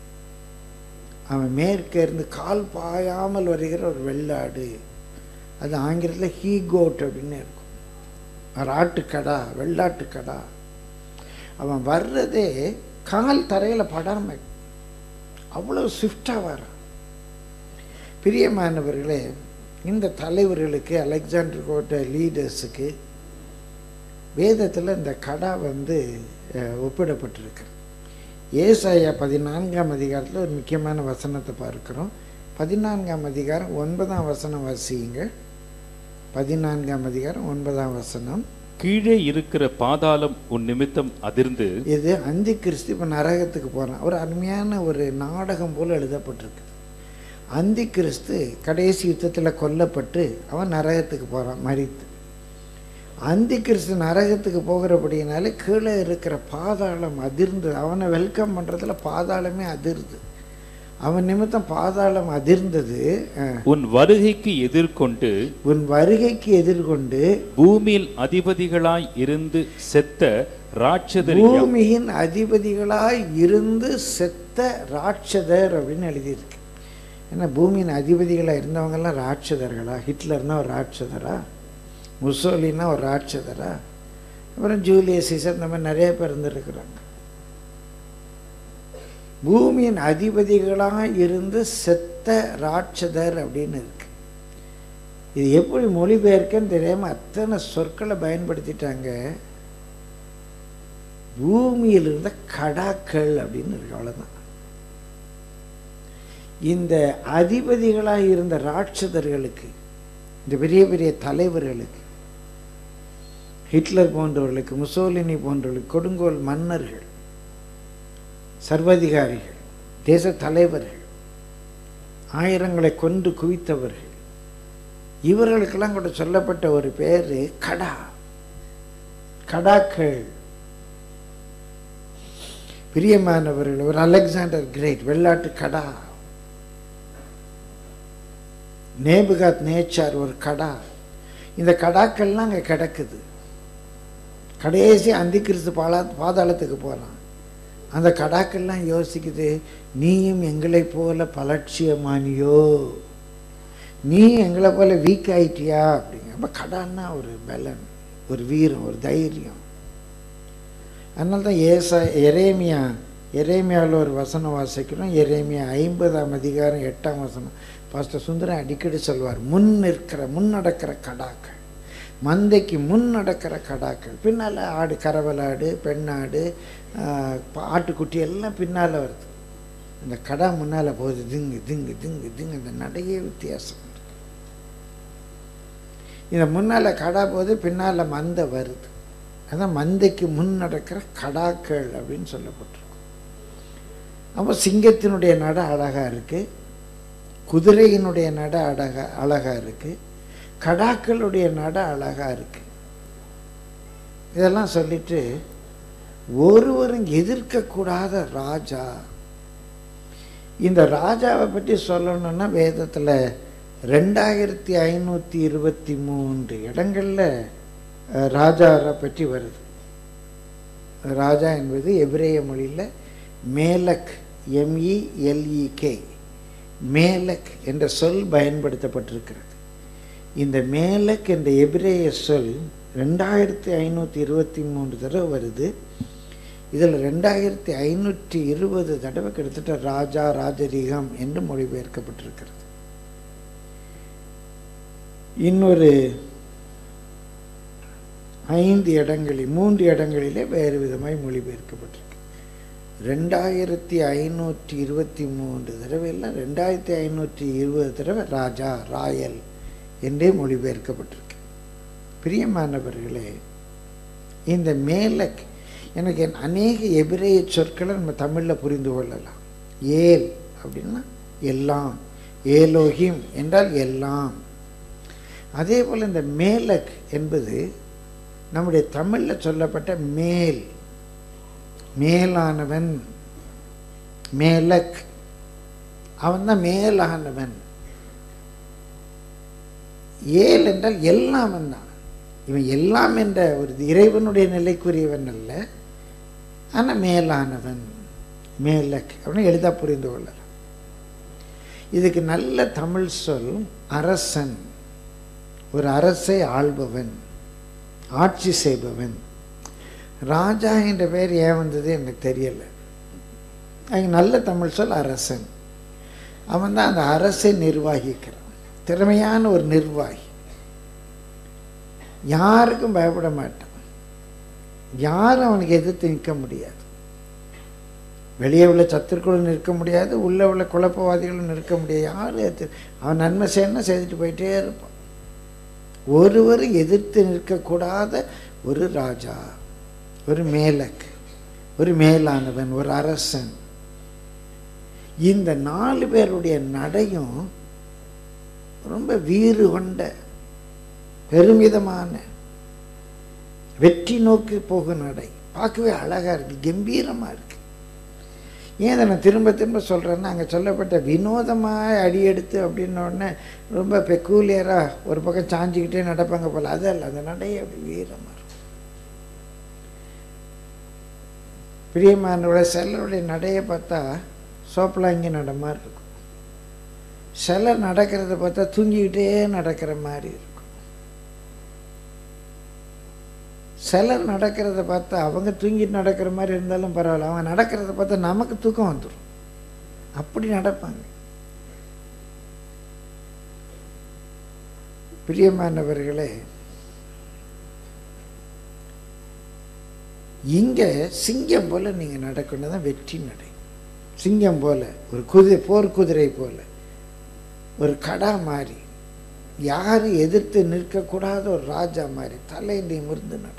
அவன் மேற்கே இருந்து கால் பாயாமல் வருகிற ஒரு வெள்ளாடு அது ஆங்கிலத்தில் ஹீகோட் அப்படின்னு இருக்கும் ஒரு ஆட்டுக்கடா வெள்ளாட்டுக்கடா அவன் வர்றதே கால் தரையில் படாமல் அவ்வளோ ஸ்விஃப்டாக வரான் பிரியமானவர்களே இந்த தலைவர்களுக்கு அலெக்சாண்டர் கோட்ட லீடர்ஸுக்கு வேதத்தில் இந்த கடா வந்து அஹ், ஒப்பிடப்பட்டிருக்கு ஏசாயா பதினான்காம் அதிகாரத்தில் ஒரு முக்கியமான வசனத்தை பார்க்கிறோம் பதினான்காம் அதிகாரம் ஒன்பதாம் வசனம் வாசியுங்க பதினான்காம் அதிகாரம் ஒன்பதாம் வசனம் கீழே இருக்கிற பாதாளம் உன் நிமித்தம் அதிர்ந்து இது அந்தி கிறிஸ்து இப்போ நரகத்துக்கு போகிறான் ஒரு அருமையான ஒரு நாடகம் போல் எழுதப்பட்டிருக்கு அந்தி கிறிஸ்து கடைசி யுத்தத்தில் கொல்லப்பட்டு அவன் நரகத்துக்கு போகிறான் மரித்து அந்தி கிறிஸ்து நரகத்துக்கு போகிறபடினாலே கீழே இருக்கிற பாதாளம் அதிர்ந்து அவனை வெல்கம் பண்ணுறதுல பாதாளமே அதிருது அவன் நிமித்தம் பாதாளம் அதிர்ந்தது அஹ், உன் வருகைக்கு எதிர்கொண்டு உன் வருகைக்கு எதிர்கொண்டு பூமியில் அதிபதிகளாய் இருந்து செத்த ராட்சதர் எவ்- பூமியின் அதிபதிகளாய் இருந்து செத்த ராட்சதர் அப்படின்னு எழுதியிருக்கு ஏன்னா பூமியின் அதிபதிகளாக இருந்தவங்கெல்லாம் ராட்சதர்களா ஹிட்லர்னா ஒரு ராட்சதரா முசோலினா ஒரு ராட்சதரா அப்புறம் ஜூலியஸ் சீசர் இந்த மாதிரி நிறைய பேர் இருந்திருக்கிறாங்க பூமியின் அதிபதிகளாக இருந்து செத்த ராட்சதர் அப்படின்னு இருக்கு இது எப்படி மொழிபெயர்க்கன்னு தெரியாம அத்தனை சொற்களை பயன்படுத்திட்டாங்க பூமியில் இருந்த கடாக்கள் அப்படின்னு இருக்கு அவ்வளோதான் இந்த அதிபதிகளாக இருந்த ராட்சதர்களுக்கு இந்த பெரிய பெரிய தலைவர்களுக்கு ஹிட்லர் போன்றவர்களுக்கு முசோலினி போன்றவர்களுக்கு கொடுங்கோல் மன்னர்கள் சர்வதிகாரிகள் தேச தலைவர்கள் ஆயிரங்களை கொண்டு குவித்தவர்கள் இவர்களுக்கெல்லாம் கூட சொல்லப்பட்ட ஒரு பேர் கடா கடாக்கள் பிரியமானவர்கள் ஒரு அலெக்சாண்டர் கிரேட் வெள்ளாட்டு கடா நேபுகாத் நேச்சார் ஒரு கடா இந்த கடாக்கள்லாம் அங்கே கிடக்குது கடைசி அந்திகிறிஸ்து பாலா பாதாளத்துக்கு போகிறான் அந்த கடாக்கள்லாம் யோசிக்குது நீயும் எங்களை போல பலட்சியமானியோ நீ எங்களை போல வீக் ஆயிட்டியா அப்படிங்க அப்போ கடான்னா ஒரு பலன் ஒரு வீரம் ஒரு தைரியம் அதனால தான் ஏசா எரேமியா எரேமியாவில் ஒரு வசனம் வாசிக்கிறோம் எரேமியா ஐம்பதாம் அதிகாரம் எட்டாம் வசனம் பாஸ்டர் சுந்தரம் அடிக்கடி சொல்வார் முன் நிற்கிற முன் நடக்கிற கடாக்கள் மந்தைக்கு முன் நடக்கிற கடாக்கள் பின்னால் ஆடு கரவலாடு பெண்ணாடு ஆஹ், பா- ஆட்டுக்குட்டி எல்லாம் பின்னால் வருது அந்த கடா முன்னால் போகுது திங்கு திங்கு திங்கு திங்கு அந்த நடையே வித்தியாசம் இருக்கு. இந்த முன்னால் கடா போகுது பின்னால் மந்தை வருது அதான் மந்தைக்கு முன் நடக்கிற கடாக்கள் அப்படின்னு சொல்லப்பட்டிருக்கும் அப்போ சிங்கத்தினுடைய நட அழகாக இருக்குது குதிரையினுடைய நட அழகா அழகாக இருக்குது கடாக்களுடைய நட அழகாக இருக்குது இதெல்லாம் சொல்லிட்டு ஒருவரும் எதிர்க்கக்கூடாத ராஜா இந்த ராஜாவை பற்றி சொல்லணும்னா வேதத்தில் ரெண்டாயிரத்தி ஐநூற்றி இருபத்தி மூன்று இடங்களில் அஹ், ராஜாரை பற்றி வருது ராஜா என்பது எபிரேய மொழியில் மேலக் எம்இஎல்இகே மேலக் என்ற சொல் பயன்படுத்தப்பட்டிருக்கிறது இந்த மேலக் என்ற எபிரேய சொல் ரெண்டாயிரத்தி ஐநூற்றி இருபத்தி மூன்று தடவை வருது இதில் ரெண்டாயிரத்தி ஐநூற்றி இருபது தடவை கிட்டத்தட்ட ராஜா ராஜரீகம் என்று மொழிபெயர்க்கப்பட்டிருக்கிறது இன்னொரு ஐந்து இடங்களில் மூன்று இடங்களிலே வேறு விதமாய் மொழிபெயர்க்கப்பட்டிருக்கு ரெண்டாயிரத்தி ஐநூற்றி இருபத்தி மூன்று தடவை இல்லை ரெண்டாயிரத்தி ஐநூற்றி இருபது தடவை ராஜா ராயல் என்றே மொழிபெயர்க்கப்பட்டிருக்கு பிரியமானவர்களே இந்த மேலக் எனக்கு என் அநேக எபிரேய சொற்களை நம்ம தமிழில் புரிந்து கொள்ளலாம் ஏல் அப்படின்னா எல்லாம் ஏலோகிம் என்றால் எல்லாம் அதே போல் இந்த மேலக் என்பது நம்முடைய தமிழில் சொல்லப்பட்ட மேல் மேலானவன் மேலக் அவன் தான் மேலானவன் ஏல் என்றால் எல்லாமன் தான் இவன் எல்லாம் என்ற ஒரு இறைவனுடைய நிலைக்குரியவன் அல்ல ஆனால் மேலானவன் மேலக் அப்படின்னு எளிதாக புரிந்து கொள்ளலாம் இதுக்கு நல்ல தமிழ் சொல் அரசன் ஒரு அரசை ஆள்பவன் ஆட்சி செய்பவன் ராஜா என்ற பெயர் ஏன் வந்தது எனக்கு தெரியலை அதுக்கு நல்ல தமிழ் சொல் அரசன் அவன் தான் அந்த அரசை நிர்வகிக்கிறான் திறமையான ஒரு நிர்வாகி யாருக்கும் பயப்பட மாட்டான் யாரும் அவனுக்கு எதிர்த்து நிற்க முடியாது வெளியே உள்ள சத்துருக்களும் நிற்க முடியாது உள்ளே உள்ள குழப்பவாதிகளும் நிற்க முடியாது யாரும் எதிர்த்து அவன் நன்மை செய்யணும் செய்துட்டு போயிட்டே இருப்பான் ஒருவரும் எதிர்த்து நிற்கக்கூடாத ஒரு ராஜா ஒரு மேலக் ஒரு மேலானவன் ஒரு அரசன் இந்த நாலு பேருடைய நடையும் ரொம்ப வீறு கொண்ட பெருமிதமான வெற்றி நோக்கி போகும் நடை பார்க்கவே அழகா இருக்கு கம்பீரமா இருக்கு ஏன் இதை நான் திரும்ப திரும்ப சொல்கிறேன்னா அங்கே சொல்லப்பட்ட வினோதமாக அடியெடுத்து அப்படின்ன உடனே ரொம்ப பெக்கூலியராக ஒரு பக்கம் சாஞ்சிக்கிட்டே நடப்பாங்க போல அதல்ல அந்த நடையை அப்படி வீரமாக இருக்கும் பிரியமானோட சிலருடைய நடையை பார்த்தா சோப்பலாங்கி நட மாதிரி இருக்கும் சிலர் நடக்கிறத பார்த்தா தூங்கிக்கிட்டே நடக்கிற மாதிரி இருக்கும் சிலர் நடக்கிறத பார்த்தா அவங்க தூங்கிட்டு நடக்கிற மாதிரி இருந்தாலும் பரவாயில்ல அவங்க நடக்கிறத பார்த்தா நமக்கு தூக்கம் வந்துடும் அப்படி நடப்பாங்க பிரியமானவர்களே இங்க சிங்கம் போல நீங்க நடக்கணும் தான் வெற்றி நடை சிங்கம் போல ஒரு குதிரை போர் குதிரை போல ஒரு கடா மாதிரி யாரும் எதிர்த்து நிற்கக்கூடாத ஒரு ராஜா மாதிரி தலை நிமிர்ந்து நடக்கும்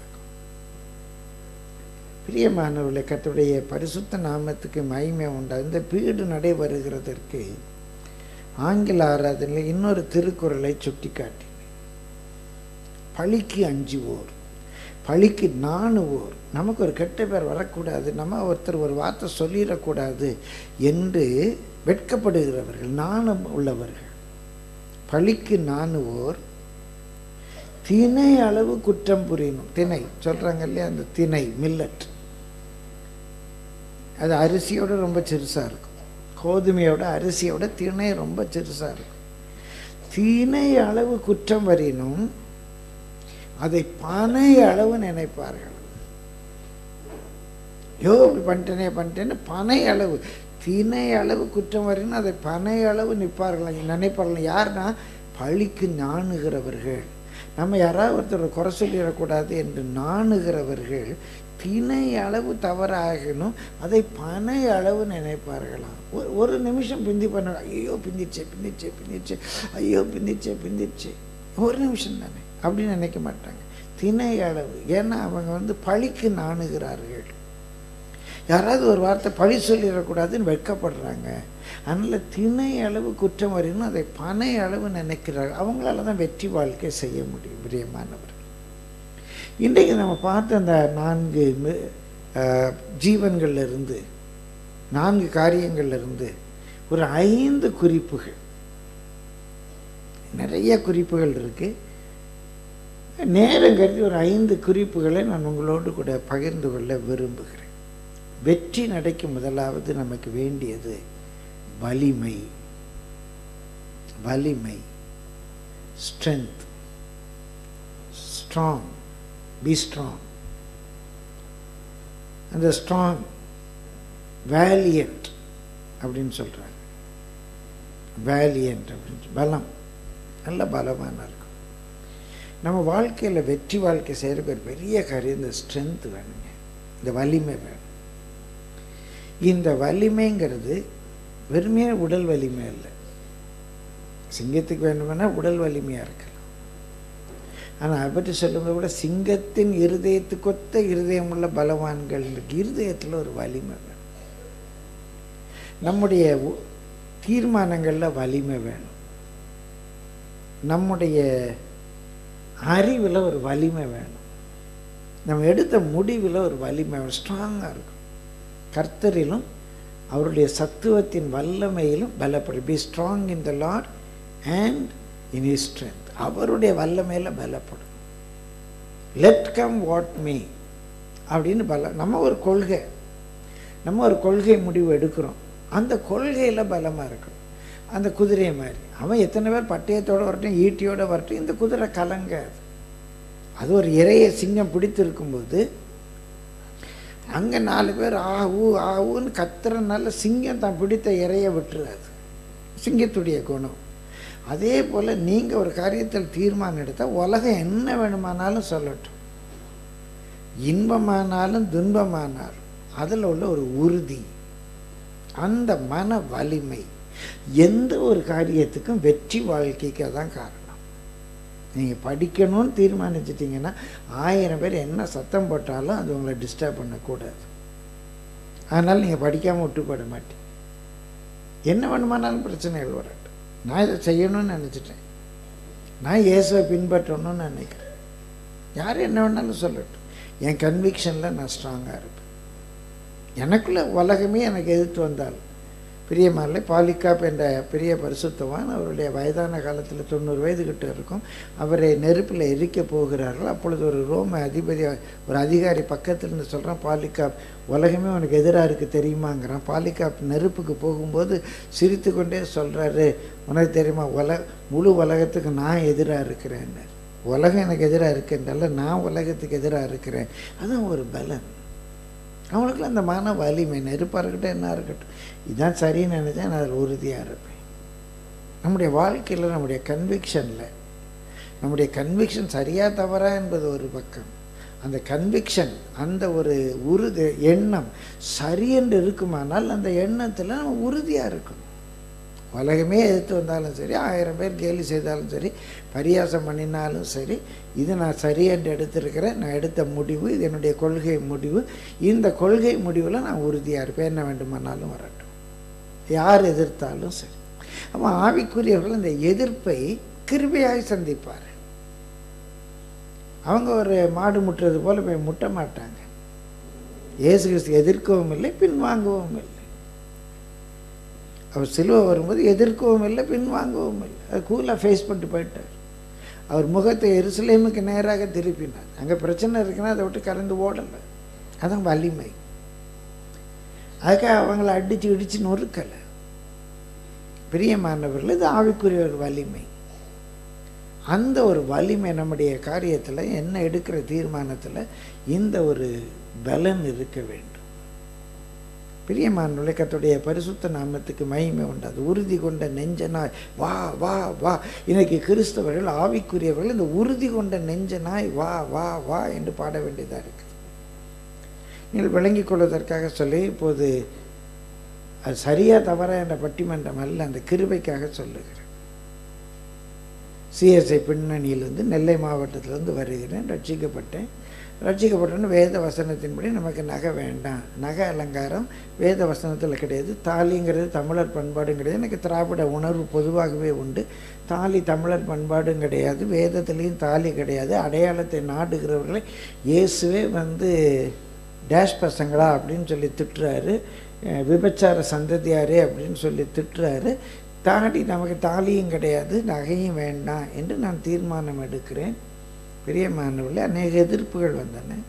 பிரியமானவர்களை கத்துடைய பரிசுத்த நாமத்துக்கு மகிமை உண்டா இந்த பீடு நடைபெறுகிறதற்கு ஆங்கில ஆராதனையில் இன்னொரு திருக்குறளை சுட்டி காட்டினேன் பழிக்கு அஞ்சுவோர் பழிக்கு நாணுவோர் நமக்கு ஒரு கெட்ட பேர் வரக்கூடாது நம்ம ஒருத்தர் ஒரு வார்த்தை சொல்லிடக்கூடாது என்று வெட்கப்படுகிறவர்கள் நாணம் உள்ளவர்கள் பழிக்கு நாணுவோர் திணை அளவு குற்றம் புரியணும் திணை சொல்றாங்க இல்லையா அந்த திணை மில்லட் அது அரிசியோட ரொம்ப சிறுசா இருக்கும் கோதுமையோட அரிசியோட திணை ரொம்ப சிறுசா இருக்கும் திணை அளவு குற்றம் வரினும் அதை பனை அளவு நினைப்பார்கள் யோ இப்படி பண்ணிட்டேனே பண்ணிட்டேன்னு பனை அளவு திணை அளவு குற்றம் வரினும் அதை பனை அளவு நிற்பார்கள் நினைப்பார்கள் யாருன்னா பழிக்கு நாணுகிறவர்கள் நம்ம யாராவது ஒருத்தர் குறை சொல்லிடக்கூடாது என்று நாணுகிறவர்கள் திணை அளவு தவறாகணும் அதை பனை அளவு நினைப்பார்களாம் ஒரு ஒரு நிமிஷம் பிந்தி பண்ண ஐயோ பிந்திச்சே பிந்திச்சே பிந்திச்சே ஐயோ பிந்திச்சே பிந்திச்சே ஒரு நிமிஷம் தானே அப்படின்னு நினைக்க மாட்டாங்க திணை அளவு ஏன்னா அவங்க வந்து பழிக்கு நாணுகிறார்கள் யாராவது ஒரு வார்த்தை பழி சொல்லிடக்கூடாதுன்னு வெட்கப்படுறாங்க அதனால் திணை அளவு குற்றம் வரையும் அதை பனை அளவு நினைக்கிறார்கள் அவங்களால தான் வெற்றி வாழ்க்கை செய்ய முடியும் பிரியமானவர் இன்றைக்கு நம்ம பார்த்த அந்த நான்கு மி- அஹ், ஜீவன்கள்ல இருந்து நான்கு காரியங்கள்ல இருந்து ஒரு ஐந்து குறிப்புகள் நிறைய குறிப்புகள் இருக்கு நேரம் கருதி ஒரு ஐந்து குறிப்புகளை நான் உங்களோடு கூட பகிர்ந்து கொள்ள விரும்புகிறேன் வெற்றி நடைக்கு முதலாவது நமக்கு வேண்டியது வலிமை வலிமை ஸ்ட்ரென்த் ஸ்ட்ராங் பி ஸ்ட்ராங் அந்த ஸ்ட்ராங் வேலியன்ட் அப்படின்னு சொல்கிறாங்க வேலியன்ட் அப்படின்னு சொல்லி- பலம் நல்ல பலமான இருக்கும் நம்ம வாழ்க்கையில் வெற்றி வாழ்க்கை செய்கிறதுக்கு ஒரு பெரிய காரியம் இந்த ஸ்ட்ரென்த் வேணுங்க இந்த வலிமை வேணும் இந்த வலிமைங்கிறது வெறுமையாக உடல் வலிமை இல்லை சிங்கத்துக்கு வேணுமென்னா உடல் வலிமையாக இருக்கலாம் ஆனால் அதை பற்றி சொல்லும்போது கூட சிங்கத்தின் இருதயத்துக்கொத்த இருதயமுள்ள பலவான்கள் இருக்கு இருதயத்தில் ஒரு வலிமை வேணும் நம்முடைய உ- தீர்மானங்களில் வலிமை வேணும் நம்முடைய அறிவில் ஒரு வலிமை வேணும் நம்ம எடுத்த முடிவில் ஒரு வலிமை ஸ்ட்ராங்காக இருக்கும் கர்த்தரிலும் அவருடைய சத்துவத்தின் வல்லமையிலும் பலப்படும் be strong in the lord and in is strength அவருடைய வல்லமையில் பலப்படும் லெட் கம் வாட் மீ அப்படின்னு பல நம்ம ஒரு கொள்கை நம்ம ஒரு கொள்கை முடிவு எடுக்கிறோம் அந்த கொள்கையில் பலமாக இருக்கணும் அந்த குதிரை மாதிரி அவன் எத்தனை பேர் பட்டயத்தோடு வரட்டும் ஈட்டியோட வரட்டும் இந்த குதிரை கலங்காது அது ஒரு இறைய சிங்கம் பிடித்திருக்கும்போது அங்கே நாலு பேர் ஆ ஊ ஆ ஊன்னு கத்துறனால சிங்கம் தான் பிடித்த இறைய விட்டுறாது சிங்கத்துடைய குணம் அதே போல் நீங்கள் ஒரு காரியத்தில் தீர்மானம் எடுத்தால் உலகம் என்ன வேணுமானாலும் சொல்லட்டும் இன்பமானாலும் துன்பமானாலும் அதில் உள்ள ஒரு உறுதி அந்த மன வலிமை எந்த ஒரு காரியத்துக்கும் வெற்றி வாழ்க்கைக்கு தான் காரணம் நீங்கள் படிக்கணும்னு தீர்மானிச்சிட்டிங்கன்னா ஆயிரம் பேர் என்ன சத்தம் போட்டாலும் அது உங்களை டிஸ்டர்ப் பண்ணக்கூடாது அதனால் நீங்கள் படிக்காமல் விட்டு போட மாட்டீங்க என்ன வேணுமானாலும் பிரச்சனைகள் வரட்டும் நான் இதை செய்யணும்னு நினச்சிட்டேன் நான் இயேசுவை பின்பற்றணும்னு நினைக்கிறேன் யார் என்ன வேணாலும் சொல்லட்டும் என் கன்விக்ஷனில் நான் ஸ்ட்ராங்காக இருப்பேன் எனக்குள்ள உலகமே எனக்கு எதிர்த்து வந்தால் பிரியமானில் பாலிகாப் என்ற பெரிய பரிசுத்தவான் அவருடைய வயதான காலத்தில் தொண்ணூறு வயது கிட்ட இருக்கும் அவரை நெருப்பில் எரிக்க போகிறார்கள் அப்பொழுது ஒரு ரோம அதிபதி ஒரு அதிகாரி பக்கத்தில் இருந்து சொல்கிறான் பாலிகாப் உலகமே உனக்கு எதிராக இருக்குது தெரியுமாங்கிறான் பாலிகாப் நெருப்புக்கு போகும்போது சிரித்து கொண்டே சொல்கிறாரு உனக்கு தெரியுமா உல முழு உலகத்துக்கு நான் எதிராக இருக்கிறேன்னு உலகம் எனக்கு எதிராக இருக்குன்றல நான் உலகத்துக்கு எதிராக இருக்கிறேன் அதுதான் ஒரு பலன் அவனுக்குள்ள அந்த மன வலிமை நெருப்பாக இருக்கட்டும் என்ன இருக்கட்டும் இதான் சரின்னு நினச்சா நான் அதில் உறுதியாக இருப்பேன் நம்முடைய வாழ்க்கையில் நம்முடைய கன்விக்ஷனில் நம்முடைய கன்விக்ஷன் சரியா தவறா என்பது ஒரு பக்கம் அந்த கன்விக்ஷன் அந்த ஒரு உறுதி எண்ணம் சரியென்று இருக்குமானால் அந்த எண்ணத்தில் நம்ம உறுதியாக இருக்கணும் உலகமே எதிர்த்து வந்தாலும் சரி ஆயிரம் பேர் கேலி செய்தாலும் சரி பரியாசம் பண்ணினாலும் சரி இது நான் சரி என்று எடுத்திருக்கிறேன் நான் எடுத்த முடிவு இது என்னுடைய கொள்கை முடிவு இந்த கொள்கை முடிவில் நான் உறுதியாக இருப்பேன் என்ன வேண்டுமானாலும் வரட்டும் யார் எதிர்த்தாலும் சரி அப்போ ஆவிக்குரியவர்கள் இந்த எதிர்ப்பை கிருபையாய் சந்திப்பார் அவங்க ஒரு மாடு முட்டுறது போல போய் முட்ட மாட்டாங்க இயேசு கிறிஸ்து எதிர்க்கவும் இல்லை பின்வாங்கவும் இல்லை அவர் சிலுவை வரும்போது எதிர்க்கவும் இல்லை பின்வாங்கவும் இல்லை அது கூலாக ஃபேஸ் பண்ணிட்டு போயிட்டார் அவர் முகத்தை எருசலேமுக்கு நேராக திருப்பினார் அங்கே பிரச்சனை இருக்குன்னா அதை விட்டு கலந்து ஓடலை அதான் வலிமை அதுக்காக அவங்கள அடித்து இடித்து நொறுக்கலை பிரியமானவர்கள் இது ஆவிக்குரிய ஒரு வலிமை அந்த ஒரு வலிமை நம்முடைய காரியத்தில் என்ன எடுக்கிற தீர்மானத்தில் இந்த ஒரு பலன் இருக்க வேண்டும் பிரியமான கத்துடைய பரிசுத்த நாமத்துக்கு மகிமை உண்டாது உறுதி கொண்ட நெஞ்சனாய் வா வா வா இன்னைக்கு கிறிஸ்தவர்கள் ஆவிக்குரியவர்கள் இந்த உறுதி கொண்ட நெஞ்சனாய் வா வா வா என்று பாட வேண்டியதாக இருக்குது நீங்கள் விளங்கிக் கொள்வதற்காக சொல்லி இப்போது அது சரியா தவறா என்ற பட்டிமன்றம் அல்ல அந்த கிருபைக்காக சொல்லுகிறேன் சிஎஸ்ஐ பின்னணியிலிருந்து நெல்லை மாவட்டத்திலிருந்து வருகிறேன் ரட்சிக்கப்பட்டேன் ரட்சிக்கப்பட்டோன்னு வேத வசனத்தின்படி நமக்கு நகை வேண்டாம் நகை அலங்காரம் வேத வசனத்தில் கிடையாது தாலிங்கிறது தமிழர் பண்பாடும் கிடையாது எனக்கு திராவிட உணர்வு பொதுவாகவே உண்டு தாலி தமிழர் பண்பாடும் கிடையாது வேதத்துலேயும் தாலி கிடையாது அடையாளத்தை நாடுகிறவர்களை இயேசுவே வந்து டேஷ் பசங்களா அப்படின்னு சொல்லி திட்டுறாரு அஹ் விபச்சார சந்ததியாரே அப்படின்னு சொல்லி திட்டுறாரு தாடி நமக்கு தாலியும் கிடையாது நகையும் வேண்டாம் என்று நான் தீர்மானம் எடுக்கிறேன் பிரியமானவர்களே அநேக எதிர்ப்புகள் வந்தன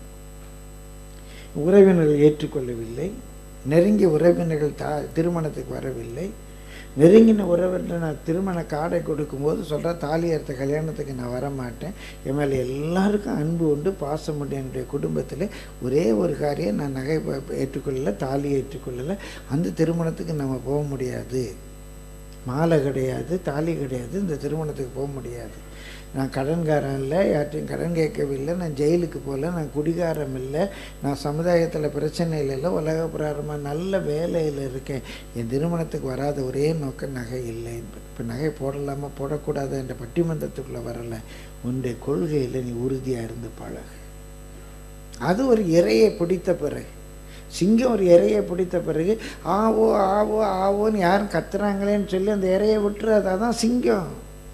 உறவினர்கள் ஏற்றுக்கொள்ளவில்லை நெருங்கிய உறவினர்கள் தா திருமணத்துக்கு வரவில்லை நெருங்கின உறவினர் நான் திருமண கார்டை கொடுக்கும்போது சொல்கிற தாலி அறுத்த கல்யாணத்துக்கு நான் வர மாட்டேன் என் மேலே எல்லாருக்கும் அன்பு உண்டு பாசம் உண்டு என்னுடைய குடும்பத்தில் ஒரே ஒரு காரியம் நான் நகை ப- ஏற்றுக்கொள்ளலை தாலி ஏற்றுக்கொள்ளலை அந்த திருமணத்துக்கு நம்ம போக முடியாது மாலை கிடையாது தாலி கிடையாது இந்த திருமணத்துக்கு போக முடியாது நான் கடன்காரன் இல்லை யார்ட்டையும் கடன் கேட்கவில்லை நான் ஜெயிலுக்கு போகல நான் குடிகாரம் இல்லை நான் சமுதாயத்தில் பிரச்சனையில் இல்லை உலக பிராரமாக நல்ல வேலையில் இருக்கேன் என் திருமணத்துக்கு வராத ஒரே நோக்கம் நகை இல்லை இப்போ நகை போடலாமா போடக்கூடாது என்ற பட்டிமன்றத்துக்குள்ளே வரலை உன்னுடைய கொள்கையில் நீ உறுதியாக இருந்து பழகு அது ஒரு இறையை பிடித்த பிறகு சிங்கம் ஒரு இறையை பிடித்த பிறகு ஆவோ ஆவோ ஆவோன்னு யாரும் கத்துறாங்களேன்னு சொல்லி அந்த இறையை விட்டுறது அதான் சிங்கம்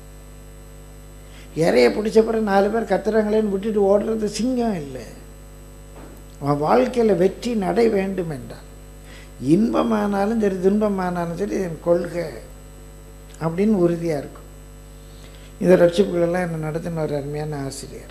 இறையை பிடிச்ச பிறகு நாலு பேர் கத்துறாங்களேன்னு விட்டுட்டு ஓடுறது சிங்கம் இல்லை அவன் வாழ்க்கையில் வெற்றி நடை வேண்டும் என்றால் இன்பமானாலும் சரி துன்பமானாலும் சரி என் கொள்கை அப்படின்னு உறுதியாக இருக்கும் இந்த ரட்சிப்புகளெல்லாம் என்ன நடத்தின ஒரு அருமையான ஆசிரியர்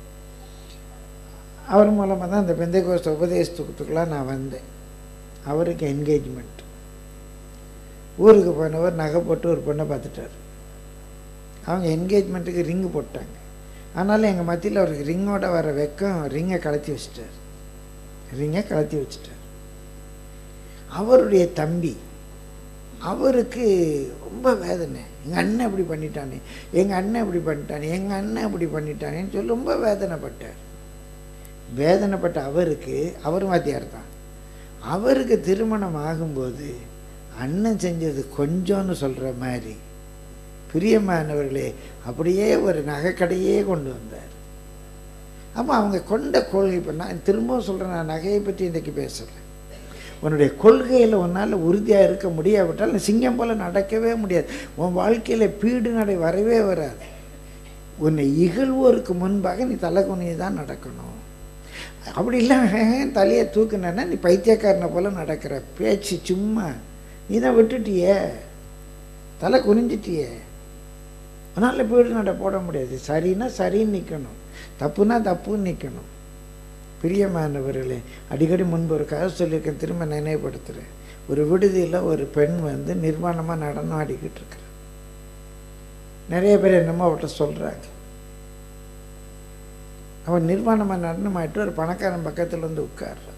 அவர் மூலமாக தான் இந்த பெந்தைகோஸ்த உபதேசத்துக்குலாம் நான் வந்தேன் அவருக்கு என்கேஜ்மெண்ட் ஊருக்கு போனவர் நகை போட்டு ஒரு பொண்ணை பார்த்துட்டார் அவங்க என்கேஜ்மெண்ட்டுக்கு ரிங்கு போட்டாங்க ஆனாலும் எங்கள் மத்தியில் அவருக்கு ரிங்கோட வர வெக்கம் ரிங்கை கலத்தி வச்சிட்டார் ரிங்கை கலத்தி வச்சிட்டார் அவருடைய தம்பி அவருக்கு ரொம்ப வேதனை எங்கள் அண்ணன் இப்படி பண்ணிட்டானே எங்கள் அண்ணன் இப்படி பண்ணிட்டானே எங்கள் அண்ணன் இப்படி பண்ணிட்டானேன்னு சொல்லி ரொம்ப வேதனைப்பட்டார் வேதனைப்பட்ட அவருக்கு அவர் வாத்தியார் தான் அவருக்கு திருமணம் ஆகும்போது அண்ணன் செஞ்சது கொஞ்சம்னு சொல்கிற மாதிரி பிரியமானவர்களே அப்படியே ஒரு நகைக்கடையே கொண்டு வந்தார் அப்போ அவங்க கொண்ட கொள்கை இப்போ நான் திரும்பவும் சொல்கிறேன் நான் நகையை பற்றி இன்றைக்கி பேசுகிறேன் உன்னுடைய கொள்கையில் உன்னால் உறுதியாக இருக்க முடியாவிட்டால் நீ சிங்கம் போல் நடக்கவே முடியாது உன் வாழ்க்கையில் பீடு நடை வரவே வராது உன்னை இகழ்வோருக்கு முன்பாக நீ தலை குனிஞ்சு தான் நடக்கணும் அப்படி இல்லை தலையை தூக்குனேன்னா நீ பைத்தியக்காரனை போல் நடக்கிற பேச்சு சும்மா நீ தான் விட்டுட்டியே தலை குனிஞ்சிட்டியே உன்னால் பீடு நடை போட முடியாது சரின்னா சரின்னு நிற்கணும் தப்புனா தப்புன்னு நிற்கணும் பிரியமானவர்களே அடிக்கடி முன்பு ஒரு கதை சொல்லியிருக்கேன் திரும்ப நினைவுபடுத்துகிறேன் ஒரு விடுதியில் ஒரு பெண் வந்து நிர்வாணமாக நடனம் ஆடிக்கிட்டு இருக்கிறார் நிறைய பேர் என்னமோ அவர்கிட்ட சொல்கிறாங்க அவன் நிர்வாணமாக நடனமாயிட்டு ஒரு பணக்காரன் பக்கத்தில் வந்து உட்கார்றான்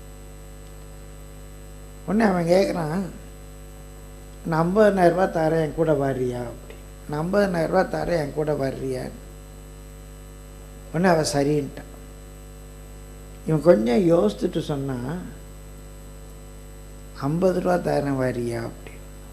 உடனே அவன் கேட்குறான் நான் ஐம்பதனாயிரரூபா தரேன் என் கூட வர்றியா அப்படி நான் ஐம்பதனாயிரரூபா தரேன் என் கூட வர்றியான்னு உடனே அவன் சரின்ட்டான் இவன் கொஞ்சம் யோசிச்சுட்டு சொன்னான் ஐம்பது ரூபா தரேன் வரியா அப்படி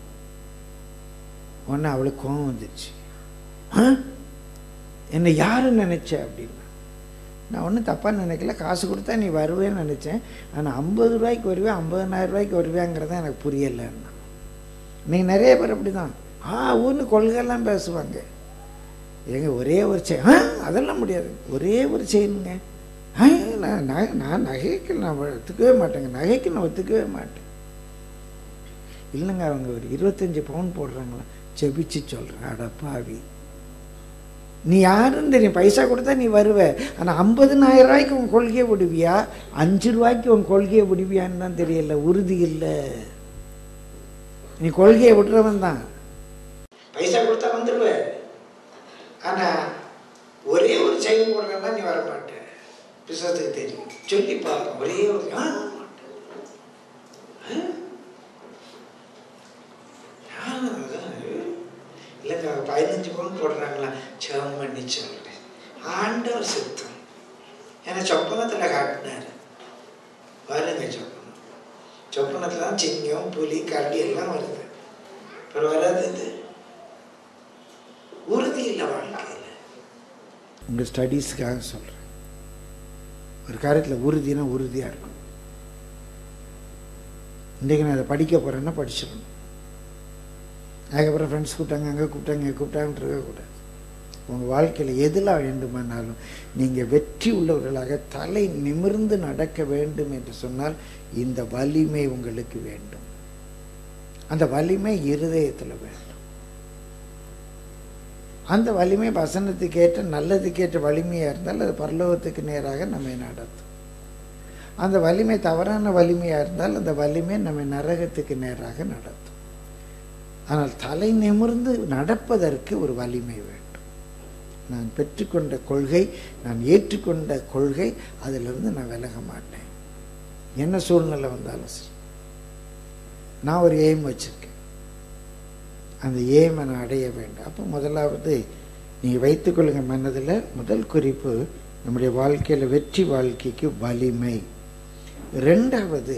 உடனே அவளுக்கு கோவம் வந்துச்சு "ஆ? என்னை யாருன்னு நினைச்ச அப்படின்னா நான் ஒன்றும் தப்பாக நினைக்கல காசு கொடுத்தா நீ வருவேன்னு நினச்சேன் ஆனால் ஐம்பது ரூபாய்க்கு வருவேன் ஐம்பதனாயிரம் ரூபாய்க்கு வருவேங்கிறத எனக்கு புரியலைன்னா நீங்கள் நிறைய பேர் அப்படி தான் ஆ ஊன்னு கொள்கைலாம் பேசுவாங்க ஏங்க ஒரே ஒரு செயின் ஆ அதெல்லாம் முடியாது ஒரே ஒரு செயினுங்க ஆ நான் நகை நான் நகைக்கு நான் ஒத்துக்கவே மாட்டேங்க நகைக்கு நான் ஒத்துக்கவே மாட்டேன் இல்லைங்க அவங்க ஒரு இருபத்தஞ்சி பவுன் போடுறாங்களா செபிச்சு சொல்கிறேன் அட பாவி நீ யாருன்னு தெரியும் பைசா கொடுத்தா நீ வருவ ஆனால் ஐம்பதுனாயிரம் ரூபாய்க்கு உன் கொள்கையை விடுவியா அஞ்சு ரூபாய்க்கு உன் கொள்கையை விடுவியான்னு தான் தெரியல உறுதி இல்லை நீ கொள்கையை விடுறவன் தான் பைசா கொடுத்தா வந்துடுவ ஆனால் ஒரே ஒரு செயின் போடுறேன்னா நீ வர மாட்ட பிசாசுக்கு தெரியும் சொல்லி பார்க்க ஒரே ஒரு ஆ, மாட்டேன். ஆ? ஆ, அதான். இல்லைங்க பதினஞ்சு பவுன் போடுறாங்களா செவம் பண்ணி சொல்கிறேன் ஆண்டவர் சித்தம் ஏன்னா சொப்பனத்தில் காட்டினார் வருங்க சொப்பனம் சொப்பனத்தில் தான் சிங்கம் புலி கரடி எல்லாம் வருது அப்புறம் வராது இது உறுதி இல்லை வாழ்க்கையில் உங்கள் ஸ்டடீஸ்க்காக சொல்கிறேன் ஒரு காரியத்தில் உறுதினா உறுதியாக இருக்கும் இன்றைக்கி நான் அதை படிக்க போகிறேன்னா படிச்சிடணும் அதுக்கப்புறம் ஃப்ரெண்ட்ஸ் கூப்பிட்டாங்க அங்கே கூப்பிட்டாங்க இங்கே கூப்பிட்டாங்கன்னு இருக்கக்கூடாது உங்கள் வாழ்க்கையில் எதில் வேண்டுமானாலும் நீங்கள் வெற்றி உள்ளவர்களாக தலை நிமிர்ந்து நடக்க வேண்டும் என்று சொன்னால் இந்த வலிமை உங்களுக்கு வேண்டும் அந்த வலிமை இருதயத்தில் வேண்டும் அந்த வலிமை வசனத்துக்கேற்ற நல்லதுக்கேற்ற வலிமையாக இருந்தால் அது பரலோகத்துக்கு நேராக நம்மை நடத்தும் அந்த வலிமை தவறான வலிமையாக இருந்தால் அந்த வலிமை நம்மை நரகத்துக்கு நேராக நடத்தும் ஆனால் தலை நிமிர்ந்து நடப்பதற்கு ஒரு வலிமை வேண்டும் நான் பெற்றுக்கொண்ட கொள்கை நான் ஏற்றுக்கொண்ட கொள்கை அதிலிருந்து நான் விலக மாட்டேன் என்ன சூழ்நிலை வந்தாலும் சரி நான் ஒரு எய்ம் வச்சிருக்கேன் அந்த எய்மை நான் அடைய வேண்டும் அப்போ முதலாவது நீங்கள் வைத்துக்கொள்ளுங்க மனதில் முதல் குறிப்பு நம்முடைய வாழ்க்கையில் வெற்றி வாழ்க்கைக்கு வலிமை ரெண்டாவது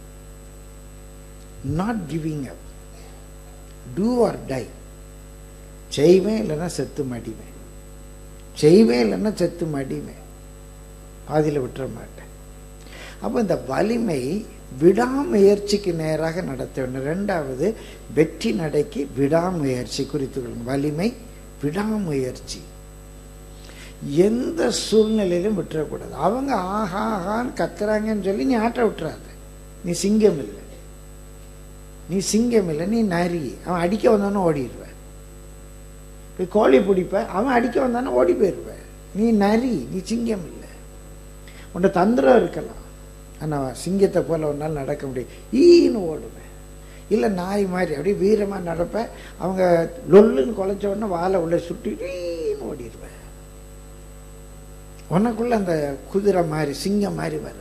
not giving up do or die செய்வேன் இல்லைன்னா செத்து மடிவேன் செய்வேன் இல்லைன்னா செத்து மடிவேன் பாதியில் விட்டுற மாட்டேன் அப்போ இந்த வலிமை விடாமுயற்சிக்கு நேராக நடத்த வேண்டும் ரெண்டாவது வெற்றி நடைக்கு விடாமுயற்சி குறித்து கொள்ளுங்க வலிமை விடாமுயற்சி எந்த சூழ்நிலையிலும் விட்டுறக்கூடாது அவங்க ஆஹா ஆஹான்னு கத்துறாங்கன்னு சொல்லி நீ ஆட்ட விட்டுறாத நீ சிங்கம் இல்லை நீ சிங்கம் இல்லை நீ நரி அவன் அடிக்க வந்தானே ஓடிடுவேன் போய் கோழி பிடிப்ப அவன் அடிக்க வந்தானே ஓடி போயிடுவேன் நீ நரி நீ சிங்கம் இல்லை உன்ட தந்திரம் இருக்கலாம் ஆனால் சிங்கத்தை போல ஒரு நாள் நடக்க முடியும் ஈன்னு ஓடுவேன் இல்லை நாய் மாதிரி அப்படியே வீரமாக நடப்பேன் அவங்க லொல்லுன்னு குலைச்ச உடனே வாழை உள்ள சுட்டி ஈன்னு ஓடிடுவேன் உனக்குள்ள அந்த குதிரை மாதிரி சிங்கம் மாதிரி வராது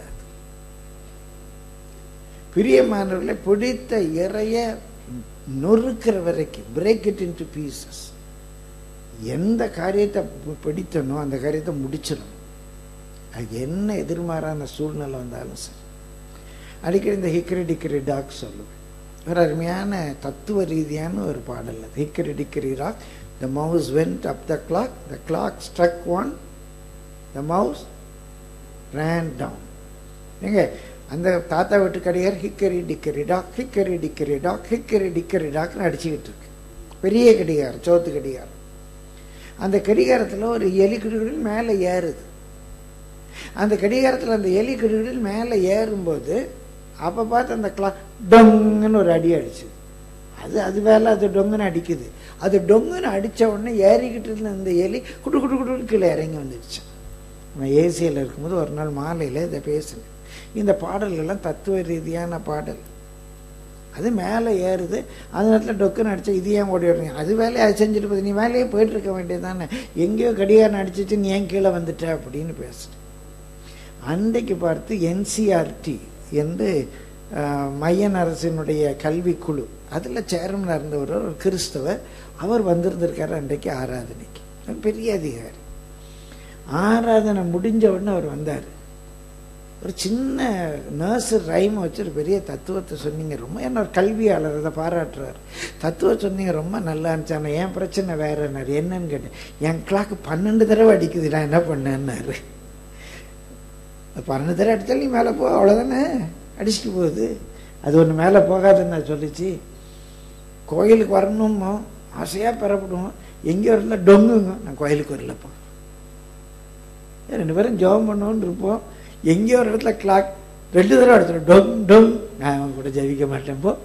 பிரியமானவர்களை பிடித்த இறைய நொறுக்கிற வரைக்கும் பிரேக் இட் இன்டு பீசஸ் எந்த காரியத்தை பி- பிடித்தனோ அந்த காரியத்தை முடிச்சிடணும் அது என்ன எதிர்மாறான சூழ்நிலை வந்தாலும் சரி அடிக்கடி இந்த ஹிக்கரி டிக்கரி டாக் சொல்லுவேன் ஒரு அருமையான தத்துவ ரீதியான ஒரு பாடல் அது hickory dickory dock the mouse went up the clock the clock struck one the mouse ran down ஏங்க அந்த தாத்தா வீட்டு கடிகார் hickory dickory dock hickory dickory dock hickory dickory டாக்னு அடிச்சுக்கிட்டு இருக்கு பெரிய கடிகாரம் சோத்து கடிகாரம் அந்த கடிகாரத்தில் ஒரு எலி கிடுகிடில் மேலே ஏறுது அந்த கடிகாரத்தில் அந்த எலி கிடுகிடில் மேலே ஏறும்போது அப்போ பார்த்து அந்த கிளா டொங்குன்னு ஒரு அடி அடிச்சுது அது அது வேலை அது டொங்குன்னு அடிக்குது அது டொங்குன்னு அடித்த உடனே ஏறிக்கிட்டு இருந்த அந்த எலி குடு குடு குடுன்னு கீழே இறங்கி வந்துடுச்சு நான் ஏசியில் இருக்கும்போது ஒரு நாள் மாலையில் இதை பேசினேன் இந்த பாடல்கள்லாம் தத்துவ ரீதியான பாடல் அது மேலே ஏறுது அந்த நேரத்தில் டொக்குன்னு அடிச்சா இது ஏன் ஓடி வர்றீங்க அது வேலையை அது செஞ்சுட்டு போகுது நீ வேலையே போயிட்டு இருக்க வேண்டியதானே எங்கேயோ கடிகாரம் அடிச்சிச்சு நீ ஏன் கீழே வந்துட்ட அப்படின்னு பேசுகிறேன் அன்றைக்கு பார்த்து என்சிஆர்டி என்று ஆஹ், மையன் அரசினுடைய கல்விக்குழு அதில் சேர்மனாக இருந்தவர் ஒரு கிறிஸ்தவர் அவர் வந்திருந்திருக்காரு அன்றைக்கு ஆராதனைக்கு அவர் பெரிய அதிகாரி ஆராதனை முடிஞ்ச உடனே அவர் வந்தார் ஒரு சின்ன நர்ஸ் ரைம் வச்சு ஒரு பெரிய தத்துவத்தை சொன்னீங்க ரொம்ப என்ன ஒரு கல்வியாளர் அதை பாராட்டுறாரு தத்துவம் சொன்னீங்க ரொம்ப நல்லா இருந்துச்சு ஆனால் என் பிரச்சனை வேறன்னாரு என்னன்னு கேட்டேன் என் கிளாக் பன்னெண்டு தடவை அடிக்குது நான் என்ன பண்ணேன்னாரு பன்னெண்டு தடவை அடித்தாலும் நீ மேலே போ அவ்வளோதானே அடிச்சுட்டு போகுது அது ஒன்று மேலே போகாதுன்னு நான் சொல்லிச்சு கோயிலுக்கு வரணுமோ ஆசையாக பெறப்படுவோம் எங்கே வரல டொங்குங்க நான் கோயிலுக்கு வரலப்பா ரெண்டு பேரும் ஜெபம் பண்ணுவோன்னு இருப்போம் எங்கேயோ ஒரு இடத்துல கிளாக் ரெண்டு தடவை எடுத்துடும் டொங் டொங் நான் அவன் கூட ஜெபிக்க மாட்டேன் போ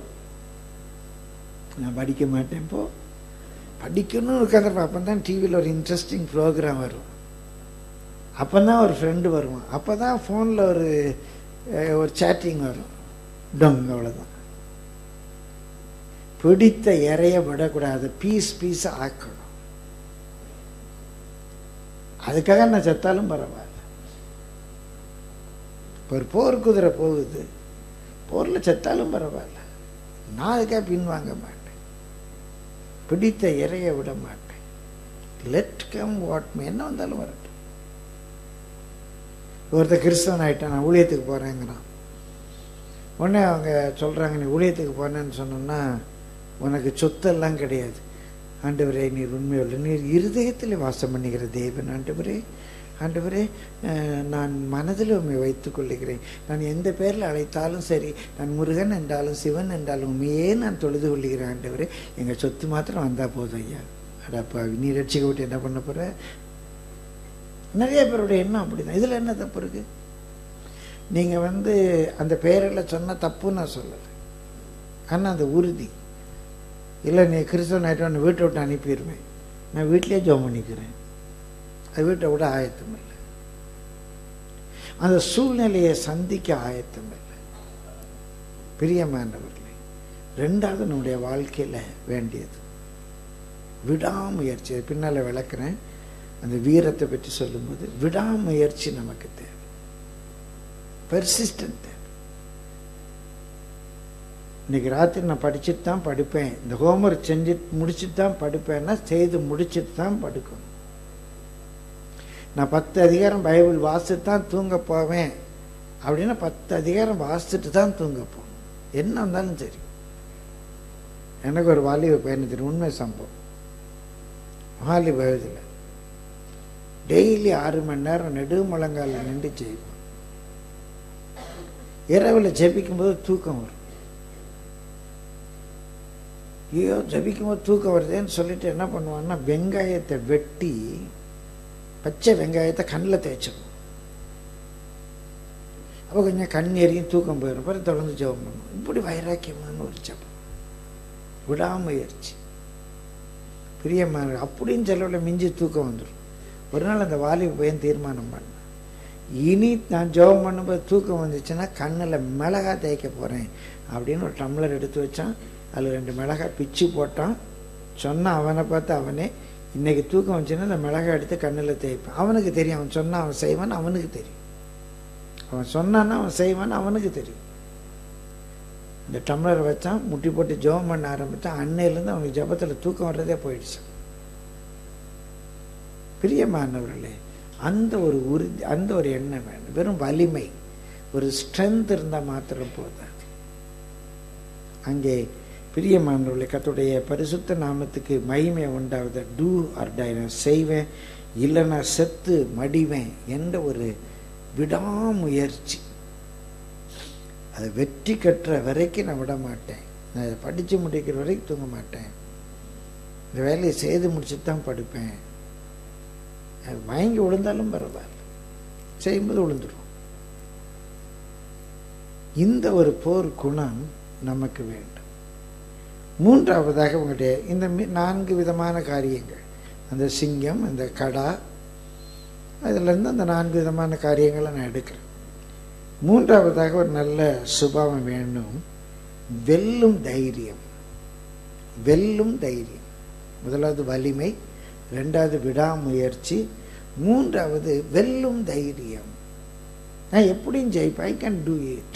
நான் படிக்க மாட்டேன் போ படிக்கணும்னு உட்காந்துருப்பேன் அப்போ தான் டிவியில் ஒரு இன்ட்ரெஸ்டிங் ப்ரோக்ராம் வரும் அப்போ தான் ஒரு ஃப்ரெண்டு வருவான் அப்போ தான் ஃபோனில் ஒரு அஹ், ஒரு சேட்டிங் வரும் டொங் அவ்வளோதான் பிடித்த இறைய விடக்கூடாது பீஸ் பீஸ் ஆக்கணும் அதுக்காக நான் செத்தாலும் பரவாயில்ல இப்போ ஒரு போர் குதிரை போகுது போரில் செத்தாலும் பரவாயில்ல நான் அதுக்காக பின்வாங்க மாட்டேன் பிடித்த இறைய விட மாட்டேன் லெட் கம் வாட் மே என்ன வந்தாலும் வரட்டும் ஒருத்தர் கிறிஸ்தவன் ஆயிட்டான் நான் ஊழியத்துக்கு போகிறேங்கிறான் உடனே அவங்க சொல்கிறாங்க நீ ஊழியத்துக்கு போனேன்னு சொன்னோன்னா உனக்கு சொத்தெல்லாம் கிடையாது ஆண்டவரே நீர் உண்மையுள்ள நீர் இருதயத்தில் வாசம் பண்ணுகிற தேவன் ஆண்டவரே ஆண்டவரே அஹ், நான் மனதில் உண்மை வைத்துக் கொள்ளுகிறேன் நான் எந்த பேரில் அழைத்தாலும் சரி நான் முருகன் என்றாலும் சிவன் என்றாலும் உண்மையே நான் தொழுது கொள்ளுகிறேன் ஆண்டவரே எங்கள் சொத்து மாத்திரம் வந்தால் போதும் ஐயா அடப்பா நீ ரட்சிக்க விட்டு என்ன பண்ண போகிற நிறைய பேருடைய எண்ணம் அப்படிதான் இதில் என்ன தப்பு இருக்கு நீங்கள் வந்து அந்த பேரில் சொன்ன தப்பு நான் சொல்லலை ஆனால் அந்த உறுதி இல்லை நீ கிறிஸ்தவன் ஆகிட்டு வீட்டை விட்டு அனுப்பிடுவேன் நான் வீட்டிலே ஜெபம் பண்ணிக்கிறேன் அது வீட்டை விட ஆயத்தம் இல்லை அந்த சூழ்நிலையை சந்திக்க ஆயத்தம் இல்லை பிரியமானவர்களே ரெண்டாவது நம்முடைய வாழ்க்கையில் வேண்டியது விடாமுயற்சி அது பின்னால் விளக்குறேன் அந்த வீரத்தை பற்றி சொல்லும்போது விடாமுயற்சி நமக்கு தேவை பெர்சிஸ்டன்ட் தேவை இன்னைக்கு ராத்திரி நான் படிச்சுட்டு தான் படிப்பேன் இந்த ஹோம்ஒர்க் செஞ்சு முடிச்சுட்டு தான் படிப்பேன்னா செய்து முடிச்சுட்டு தான் படுக்கணும் நான் பத்து அதிகாரம் பைபிள் வாசித்து தான் தூங்க போவேன் அப்படின்னா பத்து அதிகாரம் வாசிச்சுட்டு தான் தூங்க போகணும் என்ன இருந்தாலும் சரி எனக்கு ஒரு வாலிப பையன் தெரியும் உண்மை சம்பவம் வாலிப வயதில் டெய்லி ஆறு மணி நேரம் நெடுமுழங்கால நின்று செய்வோம் இரவில் ஜெபிக்கும் போது தூக்கம் வரும் ஐயோ ஜபிக்கும் போது தூக்கம் வருதேன்னு சொல்லிட்டு என்ன பண்ணுவான்னா வெங்காயத்தை வெட்டி பச்சை வெங்காயத்தை கண்ணில் தேய்ச்சிடும் அப்போ கொஞ்சம் கண் எரியும் தூக்கம் போயிடும் பிறகு தொடர்ந்து ஜெபம் பண்ணும் இப்படி வைராக்கியமான ஒரு ஜெபம் விடாமுயற்சி பிரியமான அப்படின்னு செலவில் மிஞ்சி தூக்கம் வந்துடும் ஒரு நாள் அந்த வாலிப பையன் தீர்மானம் பண்ண இனி நான் ஜெபம் பண்ணும்போது தூக்கம் வந்துச்சுன்னா கண்ணில் மிளகா தேய்க்க போகிறேன் அப்படின்னு ஒரு டம்ளர் எடுத்து வச்சான் அதில் ரெண்டு மிளகாய் பிச்சு போட்டான் சொன்னான் அவனை பார்த்து அவனே இன்னைக்கு தூக்கம் வந்துச்சுன்னா இந்த மிளகாய் எடுத்து கண்ணில் தேய்ப்பான் அவனுக்கு தெரியும் அவன் சொன்னான் அவன் செய்வான் அவனுக்கு தெரியும் அவன் சொன்னான்னா அவன் செய்வான்னு அவனுக்கு தெரியும் இந்த டம்ளரை வச்சான் முட்டி போட்டு ஜெபம் பண்ண ஆரம்பித்தான் அன்னையிலேருந்து அவனுக்கு ஜபத்தில் தூக்கம் வர்றதே போயிடுச்சு பிரியமானவர்களே அந்த ஒரு உறுதி அந்த ஒரு எண்ணம் வேணும் வெறும் வலிமை ஒரு ஸ்ட்ரென்த் இருந்தால் மாத்திரம் போதாது அங்கே பிரியமானவர்களே கத்துடைய பரிசுத்த நாமத்துக்கு மகிமை உண்டாவத டூ ஆர் டை நான் செய்வேன் இல்லைன்னா செத்து மடிவேன் என்ற ஒரு விடாமுயற்சி அதை வெற்றி கட்டுற வரைக்கும் நான் விட மாட்டேன் நான் இதை படித்து முடிக்கிற வரைக்கும் தூங்க மாட்டேன் இந்த வேலையை செய்து முடிச்சுட்டு தான் படுப்பேன் அது வாங்கி விழுந்தாலும் பரவாயில்ல செய்யும்போது விழுந்துடும் இந்த ஒரு போர் குணம் நமக்கு வேண்டும் மூன்றாவதாக உங்களுடைய இந்த மி- நான்கு விதமான காரியங்கள் அந்த சிங்கம் அந்த கடா அதிலிருந்து அந்த நான்கு விதமான காரியங்களை நான் எடுக்கிறேன் மூன்றாவதாக ஒரு நல்ல சுபாவம் வேணும் வெல்லும் தைரியம் வெல்லும் தைரியம் முதலாவது வலிமை ரெண்டாவது விடாமுயற்சி மூன்றாவது வெல்லும் தைரியம் நான் எப்படியும் ஜெயிப்பேன் ஐ கேன் டூ இட்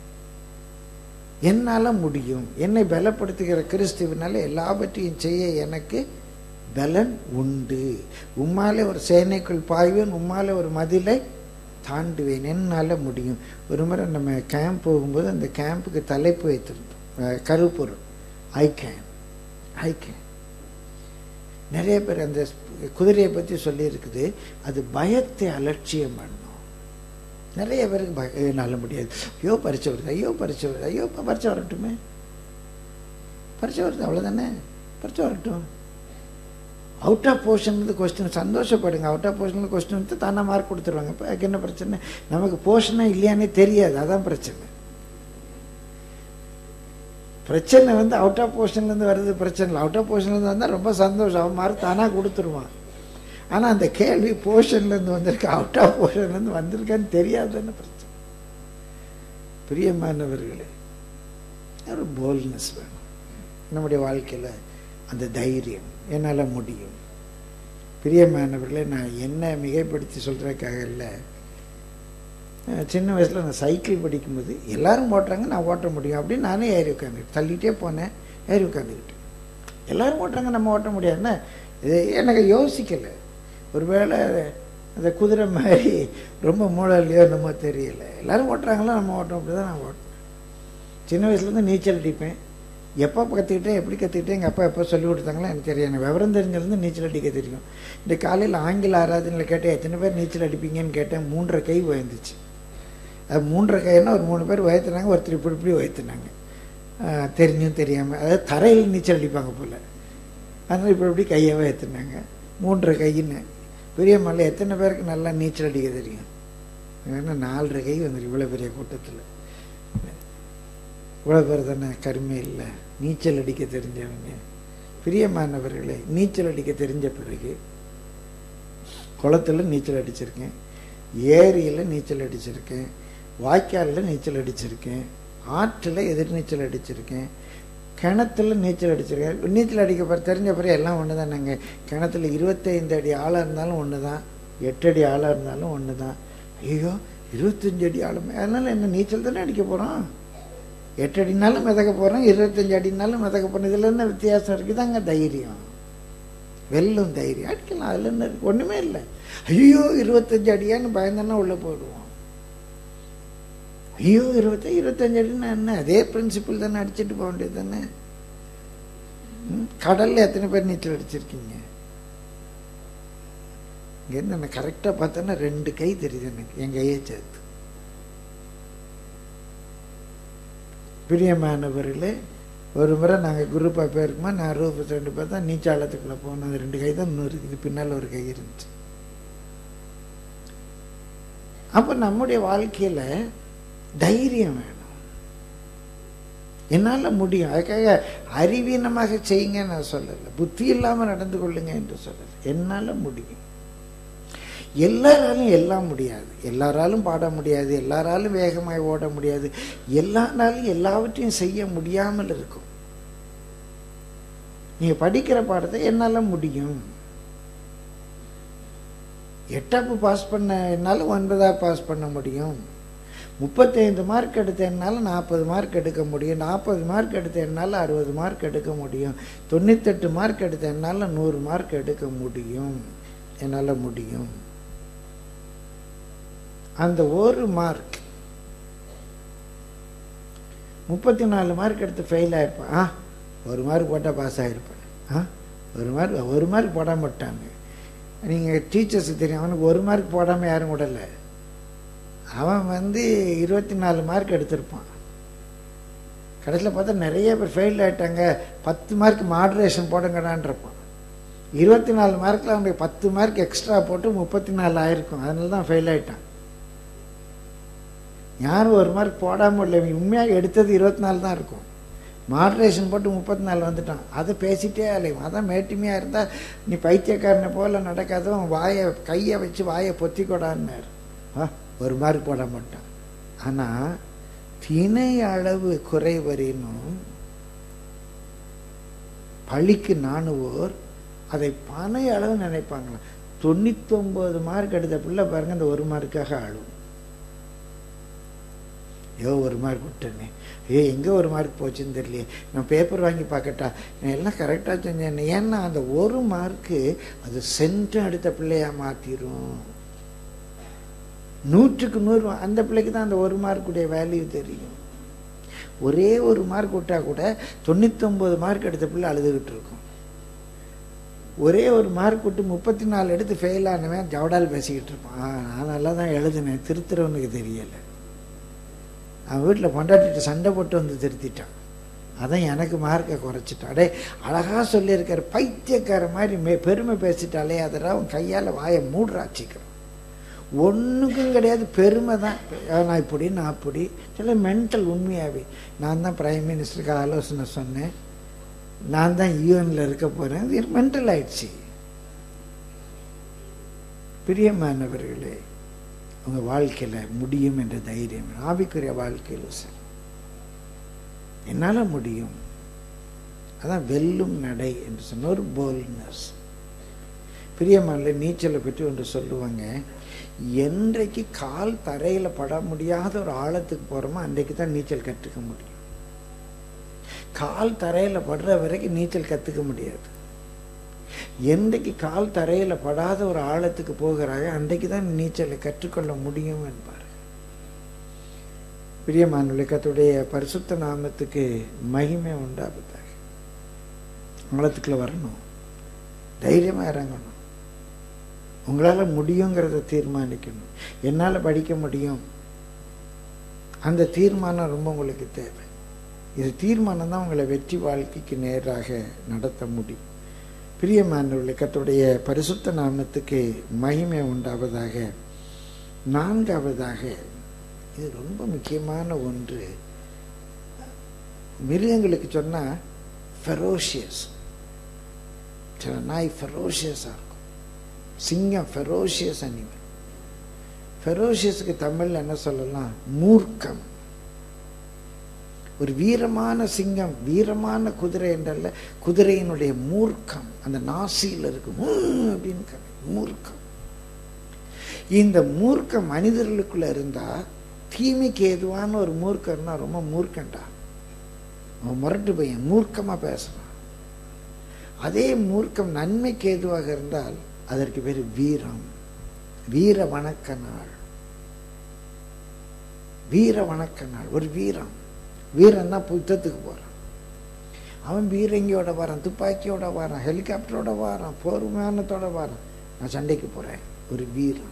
என்னால் முடியும் என்னை பலப்படுத்துகிற கிறிஸ்துவினால எல்லாவற்றையும் செய்ய எனக்கு பலன் உண்டு உம்மாலே ஒரு சேனைக்குள் பாய்வேன் உம்மாலே ஒரு மதிலை தாண்டுவேன் என்னால் முடியும் ஒரு முறை நம்ம கேம்ப் போகும்போது அந்த கேம்புக்கு தலைப்பு வைத்திருந்தோம் அஹ் கருப்பொருள் ஐ கேன் ஐ கேன் நிறைய பேர் அந்த குதிரையை பற்றி சொல்லியிருக்குது அது பயத்தை அலட்சியம் பண்ணும் நிறைய பேருக்கு பய என்னால் முடியாது ஐயோ பரிச்சை வருது ஐயோ பரிச்சை வருது ஐயோ இப்போ பரிச்சை வரட்டுமே பரிச்சை வருது அவ்வளோதானே பரிச்சை வரட்டும் அவுட் ஆஃப் போர்ஷன் கொஸ்டின் சந்தோஷப்படுங்க அவுட் ஆஃப் போர்ஷனில் கொஸ்டின் வந்து தானே மார்க் கொடுத்துருவாங்க இப்போ அதுக்கு என்ன பிரச்சனை நமக்கு போர்ஷனா இல்லையானே தெரியாது அதான் பிரச்சனை பிரச்சனை வந்து அவுட் ஆஃப் போர்ஷன்லேருந்து வர்றது பிரச்சனை இல்லை அவுட் ஆஃப் போர்ஷன்லேருந்து வந்தால் ரொம்ப சந்தோஷம் அவன் மார்க் தானாக கொடுத்துருவான் ஆனால் அந்த கேள்வி போர்ஷன்லேருந்து வந்திருக்கு அவுட் ஆஃப் போர்ஷன்லேருந்து வந்திருக்கான்னு தெரியாதுன்னு பிரச்சனை பிரியமானவர்களே ஒரு போல்ட்னஸ் வேணும் நம்முடைய வாழ்க்கையில் அந்த தைரியம் என்னால் முடியும் பிரியமானவர்களே நான் என்ன மிகைப்படுத்தி சொல்கிறதுக்காக இல்லை அஹ் சின்ன வயசில் நான் சைக்கிள் படிக்கும்போது எல்லாரும் ஓட்டுறாங்க நான் ஓட்ட முடியும் அப்படின்னு நானே ஏறி உட்காந்துக்கிட்டு தள்ளிட்டே போனேன் ஏறி உட்காந்துக்கிட்டேன் எல்லாரும் ஓட்டுறாங்க நம்ம ஓட்ட முடியாதுன்னா இது எனக்கு யோசிக்கலை ஒருவேளை அந்த குதிரை மாதிரி ரொம்ப மூளையிலையோ என்னமோ தெரியல எல்லாரும் ஓட்டுறாங்களோ நம்ம ஓட்டோம் அப்படி தான் நான் ஓட்டினேன் சின்ன வயசுலேருந்து நீச்சல் அடிப்பேன் எப்போ கற்றுக்கிட்டேன் எப்படி கற்றுக்கிட்டேன் எங்கள் அப்பா எப்போ சொல்லி கொடுத்தாங்களோ எனக்கு தெரியும் எனக்கு விவரம் தெரிஞ்சதுலேருந்து நீச்சல் அடிக்க தெரியும் இந்த காலையில் ஆங்கில ஆராதனையில் கேட்டேன் எத்தனை பேர் நீச்சல் அடிப்பீங்கன்னு கேட்டேன் மூன்றரை கை உயர்ந்துச்சு அது மூன்றரை கைன்னா ஒரு மூணு பேர் உயர்த்துனாங்க ஒருத்தர் இப்படி இப்படி உயர்த்துனாங்க ஆஹ் தெரிஞ்சும் தெரியாமல் அதாவது தரையில் நீச்சல் அடிப்பாங்க போல் அதனால் இப்படி இப்படி கையை உயர்த்துனாங்க மூன்றரை கைன்னு பெரிய மலை எத்தனை பேருக்கு நல்லா நீச்சல் அடிக்க தெரியும் ஏன்னா நாலரை கை வந்துடும் இவ்வளோ பெரிய கூட்டத்தில் இவ்வளோ பேர் தானே கருமை இல்லை நீச்சல் அடிக்க தெரிஞ்சவங்க பிரியமானவர்களே நீச்சல் அடிக்க தெரிஞ்ச பிறகு குளத்துல நீச்சல் அடிச்சிருக்கேன் ஏரியில் நீச்சல் அடிச்சிருக்கேன் வாய்க்காலில் நீச்சல் அடிச்சிருக்கேன் ஆற்றில் எதிர்நீச்சல் அடிச்சிருக்கேன் கிணத்துல நீச்சல் அடிச்சிருக்கேன் நீச்சல் அடிக்க பிற தெரிஞ்ச பிறகு எல்லாம் ஒன்று தானேங்க கிணத்துல இருபத்தைந்து அடி ஆழம் இருந்தாலும் ஒன்று தான் எட்டு அடி ஆழம் இருந்தாலும் ஒன்று தான் ஐயோ இருபத்தஞ்சு அடி ஆழம் அதனால என்ன நீச்சல் தானே அடிக்க போகிறோம் எட்டு அடினாலும் மிதக்க போகிறோம் இருபத்தஞ்சு அடினாலும் மிதக்க போகிறோம் இதில் என்ன வித்தியாசம் இருக்குதாங்க தைரியம் வெல்லும் தைரியம் அடிக்கலாம் அதில் என்ன இருக்கு ஒன்றுமே இல்லை ஐயோ இருபத்தஞ்சு அடியான்னு பயந்தோன்னா உள்ளே போயிடுவோம் ஐயோ இருபத்தி இருபத்தஞ்சு அடின்னா என்ன அதே பிரின்சிபிள் தானே அடிச்சுட்டு போக வேண்டியது தானே ம், கடல்ல எத்தனை பேர் நீச்சல் அடிச்சிருக்கீங்க இங்கேருந்து நான் கரெக்டாக பார்த்தோன்னா ரெண்டு கை தெரியுது எனக்கு என் கையை சேர்த்து பிரியமானவர்களே ஒரு முறை நாங்கள் குரூப்பாக போயிருக்குமா நான் ரூபஸ் ரெண்டு பேர் தான் நீச்சாளத்துக்குள்ளே போனோம் அது ரெண்டு கை தான் இன்னொரு இது பின்னால் ஒரு கை இருந்துச்சு அப்போ நம்முடைய வாழ்க்கையில் தைரியம் வேணும் என்னால் முடியும் அதுக்காக அறிவீனமாக செய்யுங்க நான் சொல்லலை புத்தி இல்லாமல் நடந்து கொள்ளுங்க என்று சொல்லலை என்னால் முடியும் எல்லாராலும் எல்லாம் முடியாது எல்லாராலும் பாட முடியாது எல்லாராலும் வேகமாய் ஓட முடியாது எல்லாராலும் எல்லாவற்றையும் செய்ய முடியாமல் இருக்கும் நீங்க படிக்கிற பாடத்தை என்னால முடியும் எட்டாப்பு பாஸ் பண்ண என்னால ஒன்பதா பாஸ் பண்ண முடியும் முப்பத்தைந்து மார்க் எடுத்த என்னால் நாற்பது மார்க் எடுக்க முடியும் நாற்பது மார்க் எடுத்த என்னால் அறுபது மார்க் எடுக்க முடியும் தொண்ணூத்தெட்டு மார்க் எடுத்த என்னால் நூறு மார்க் எடுக்க முடியும் என்னால் முடியும் அந்த ஒரு மார்க் முப்பத்தி நாலு மார்க் எடுத்து ஃபெயில் ஆயிருப்பேன் ஆ ஒரு மார்க் போட்டால் பாஸ் ஆகிருப்பேன் ஆ ஒரு மார்க் ஒரு மார்க் போடாம விட்டாங்க நீங்கள் டீச்சர்ஸுக்கு தெரியும் அவனுக்கு ஒரு மார்க் போடாமல் யாரும் விடலை அவன் வந்து இருபத்தி நாலு மார்க் எடுத்திருப்பான் கடைசியில் பார்த்தா நிறைய பேர் ஃபெயில் ஆயிட்டாங்க பத்து மார்க் மாடரேஷன் போடுங்கடான்றப்பான் இருபத்தி நாலு மார்க்கில் அவனுக்கு பத்து மார்க் எக்ஸ்ட்ரா போட்டு முப்பத்தி நாலு ஆயிருக்கும் அதனால தான் ஃபெயில் ஆயிட்டான் யாரும் ஒரு மார்க் போடாமல் இல்லை இவன் உண்மையாக எடுத்தது இருபத்தி நாலு தான் இருக்கும் மாடரேஷன் போட்டு முப்பத்தி நாலு வந்துட்டான் அதை பேசிட்டே அலையும் அதான் மேட்டுமையாக இருந்தால் நீ பைத்தியக்காரனை போல நடக்காதவன் வாயை கையை வச்சு வாயை பொத்திக்கொடான்னார் ஆ ஒரு மார்க் போட மாட்டான் ஆனால் தினை அளவு குறைவரினும் பழிக்கு நாணுவோர் அதை பனை அளவு நினைப்பாங்களாம் தொண்ணூத்தொம்பது மார்க் எடுத்த பிள்ளை பாருங்க இந்த ஒரு மார்க்காக ஆளும் ஐயோ ஒரு மார்க் விட்டேனே ஐயோ எங்கே ஒரு மார்க் போச்சுன்னு தெரியலையே நான் பேப்பர் வாங்கி பார்க்கட்டா நான் எல்லாம் கரெக்டாக செஞ்சேன் ஏன்னா அந்த ஒரு மார்க்கு அது சென்டம் எடுத்த பிள்ளையா மாற்றிரும் நூற்றுக்கு நூறு அந்த பிள்ளைக்கு தான் அந்த ஒரு மார்க்குடைய வேல்யூ தெரியும் ஒரே ஒரு மார்க் விட்டா கூட தொண்ணூத்தொம்பது மார்க் எடுத்த பிள்ளை அழுதுகிட்டு இருக்கும் ஒரே ஒரு மார்க் விட்டு முப்பத்தி நாலு எடுத்து ஃபெயில் ஆனவன் ஜவடால் பேசிக்கிட்டு இருப்பான் ஆ, நான் நல்லா தான் எழுதுனேன் திருத்துறவனுக்கு தெரியலை அவன் வீட்டில் பொண்டாட்டிட்டு சண்டை போட்டு வந்து திருத்திட்டான் அதான் எனக்கு மார்க்கை குறைச்சிட்டான் அடே அழகாக சொல்லியிருக்காரு பைத்தியக்கார மாதிரி மே பெருமை பேசிட்டாலே அதெல்லாம் அவன் கையால் வாயை மூடுறாச்சிக்கிறான் ஒன்றுக்கும் கிடையாது பெருமை தான் நான் இப்படி நான் அப்படி சில மென்டல் உண்மையாகவே நான் தான் பிரைம் மினிஸ்டருக்கு ஆலோசனை சொன்னேன் நான் தான் யூஎனில் இருக்க போகிறேன் இது மென்டல் ஆயிடுச்சு பிரியமானவர்களே உங்கள் வாழ்க்கையில் முடியும் என்ற தைரியம் ஆவிக்குரிய வாழ்க்கையில் சரி என்னால் முடியும் அதான் வெல்லும் நடை என்று சொன்ன ஒரு போல்னஸ் பிரியமான நீச்சலை பற்றி ஒன்று சொல்லுவாங்க என்றைக்கு கால் தரையில் பட முடியாத ஒரு ஆழத்துக்கு போகிறோமோ அன்றைக்கு தான் நீச்சல் கற்றுக்க முடியும் கால் தரையில் படுற வரைக்கும் நீச்சல் கற்றுக்க முடியாது என்றைக்கு கால் தரையில் படாத ஒரு ஆழத்துக்கு போகிறாங்க அன்றைக்கு தான் நீச்சலை கற்றுக்கொள்ள முடியும் என்பார் பிரியமான கத்துடைய பரிசுத்த நாமத்துக்கு மகிமை உண்டாவதாக ஆழத்துக்குள்ள வரணும் தைரியமாக இறங்கணும் உங்களால் முடியுங்கிறத தீர்மானிக்கணும் என்னால் படிக்க முடியும் அந்த தீர்மானம் ரொம்ப உங்களுக்கு தேவை இது தீர்மானம் தான் உங்களை வெற்றி வாழ்க்கைக்கு நேராக நடத்த முடியும் பிரியமானவர்களே கத்துடைய பரிசுத்த நாமத்துக்கு மகிமை உண்டாவதாக நான்காவதாக இது ரொம்ப முக்கியமான ஒன்று மிருகங்களுக்கு சொன்னால் ஃபெரோஷியஸ் சில நாய் ஃபெரோஷியஸாக இருக்கும் சிங்கம் ஃபெரோஷியஸ் அனிமல் ஃபெரோஷியஸுக்கு தமிழில் என்ன சொல்லலாம் மூர்க்கம் ஒரு வீரமான சிங்கம் வீரமான குதிரை என்றல்ல குதிரையினுடைய மூர்க்கம் அந்த நாசியில் இருக்கு "ஊ" அப்படின்னு கதை. மூர்க்கம் இந்த மூர்க்கம் மனிதர்களுக்குள்ள இருந்தா தீமைக்கு ஏதுவான ஒரு மூர்க்கம்னா ரொம்ப மூர்க்கண்டா அவன் முரட்டு பையன் மூர்க்கமா பேசுறான் அதே மூர்க்கம் நன்மைக்கு ஏதுவாக இருந்தால் அதற்கு பேர் வீரம் வீர வணக்க நாள் வீர வணக்க நாள் ஒரு வீரம் வீரன் தான் யுத்தத்துக்கு போறான் அவன் பீரங்கியோட வரான் துப்பாக்கியோட வரான் ஹெலிகாப்டரோட வரான் போர் விமானத்தோட வரான் நான் சண்டைக்கு போறேன் ஒரு வீரம்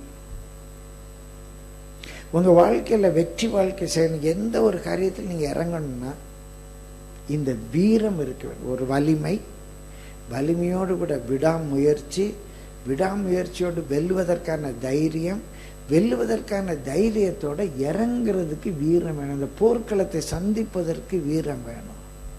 உங்க வாழ்க்கையில வெற்றி வாழ்க்கை செய்யணும் எந்த ஒரு காரியத்தில் நீங்க இறங்கணும்னா இந்த வீரம் இருக்க வேண்டும் ஒரு வலிமை வலிமையோடு கூட விடாமுயற்சி விடாமுயற்சியோடு வெல்லுவதற்கான தைரியம் வெல்லுவதற்கான தைரியத்தோட இறங்குறதுக்கு வீரம் வேணும் அந்த போர்க்களத்தை சந்திப்பதற்கு வீரம் வேணும்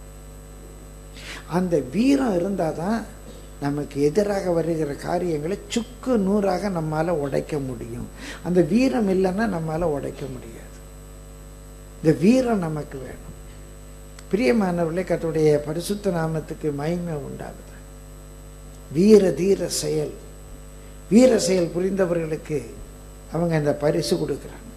அந்த வீரம் இருந்தாதான் நமக்கு எதிராக வருகிற காரியங்களை சுக்கு நூறாக நம்மால உடைக்க முடியும் அந்த வீரம் இல்லைன்னா நம்மால உடைக்க முடியாது இந்த வீரம் நமக்கு வேணும் பிரியமானவர்களே கத்துடைய பரிசுத்த நாமத்துக்கு மகிமை உண்டாகுது வீர தீர செயல் வீர செயல் புரிந்தவர்களுக்கு அவங்க இந்த பரிசு கொடுக்குறாங்க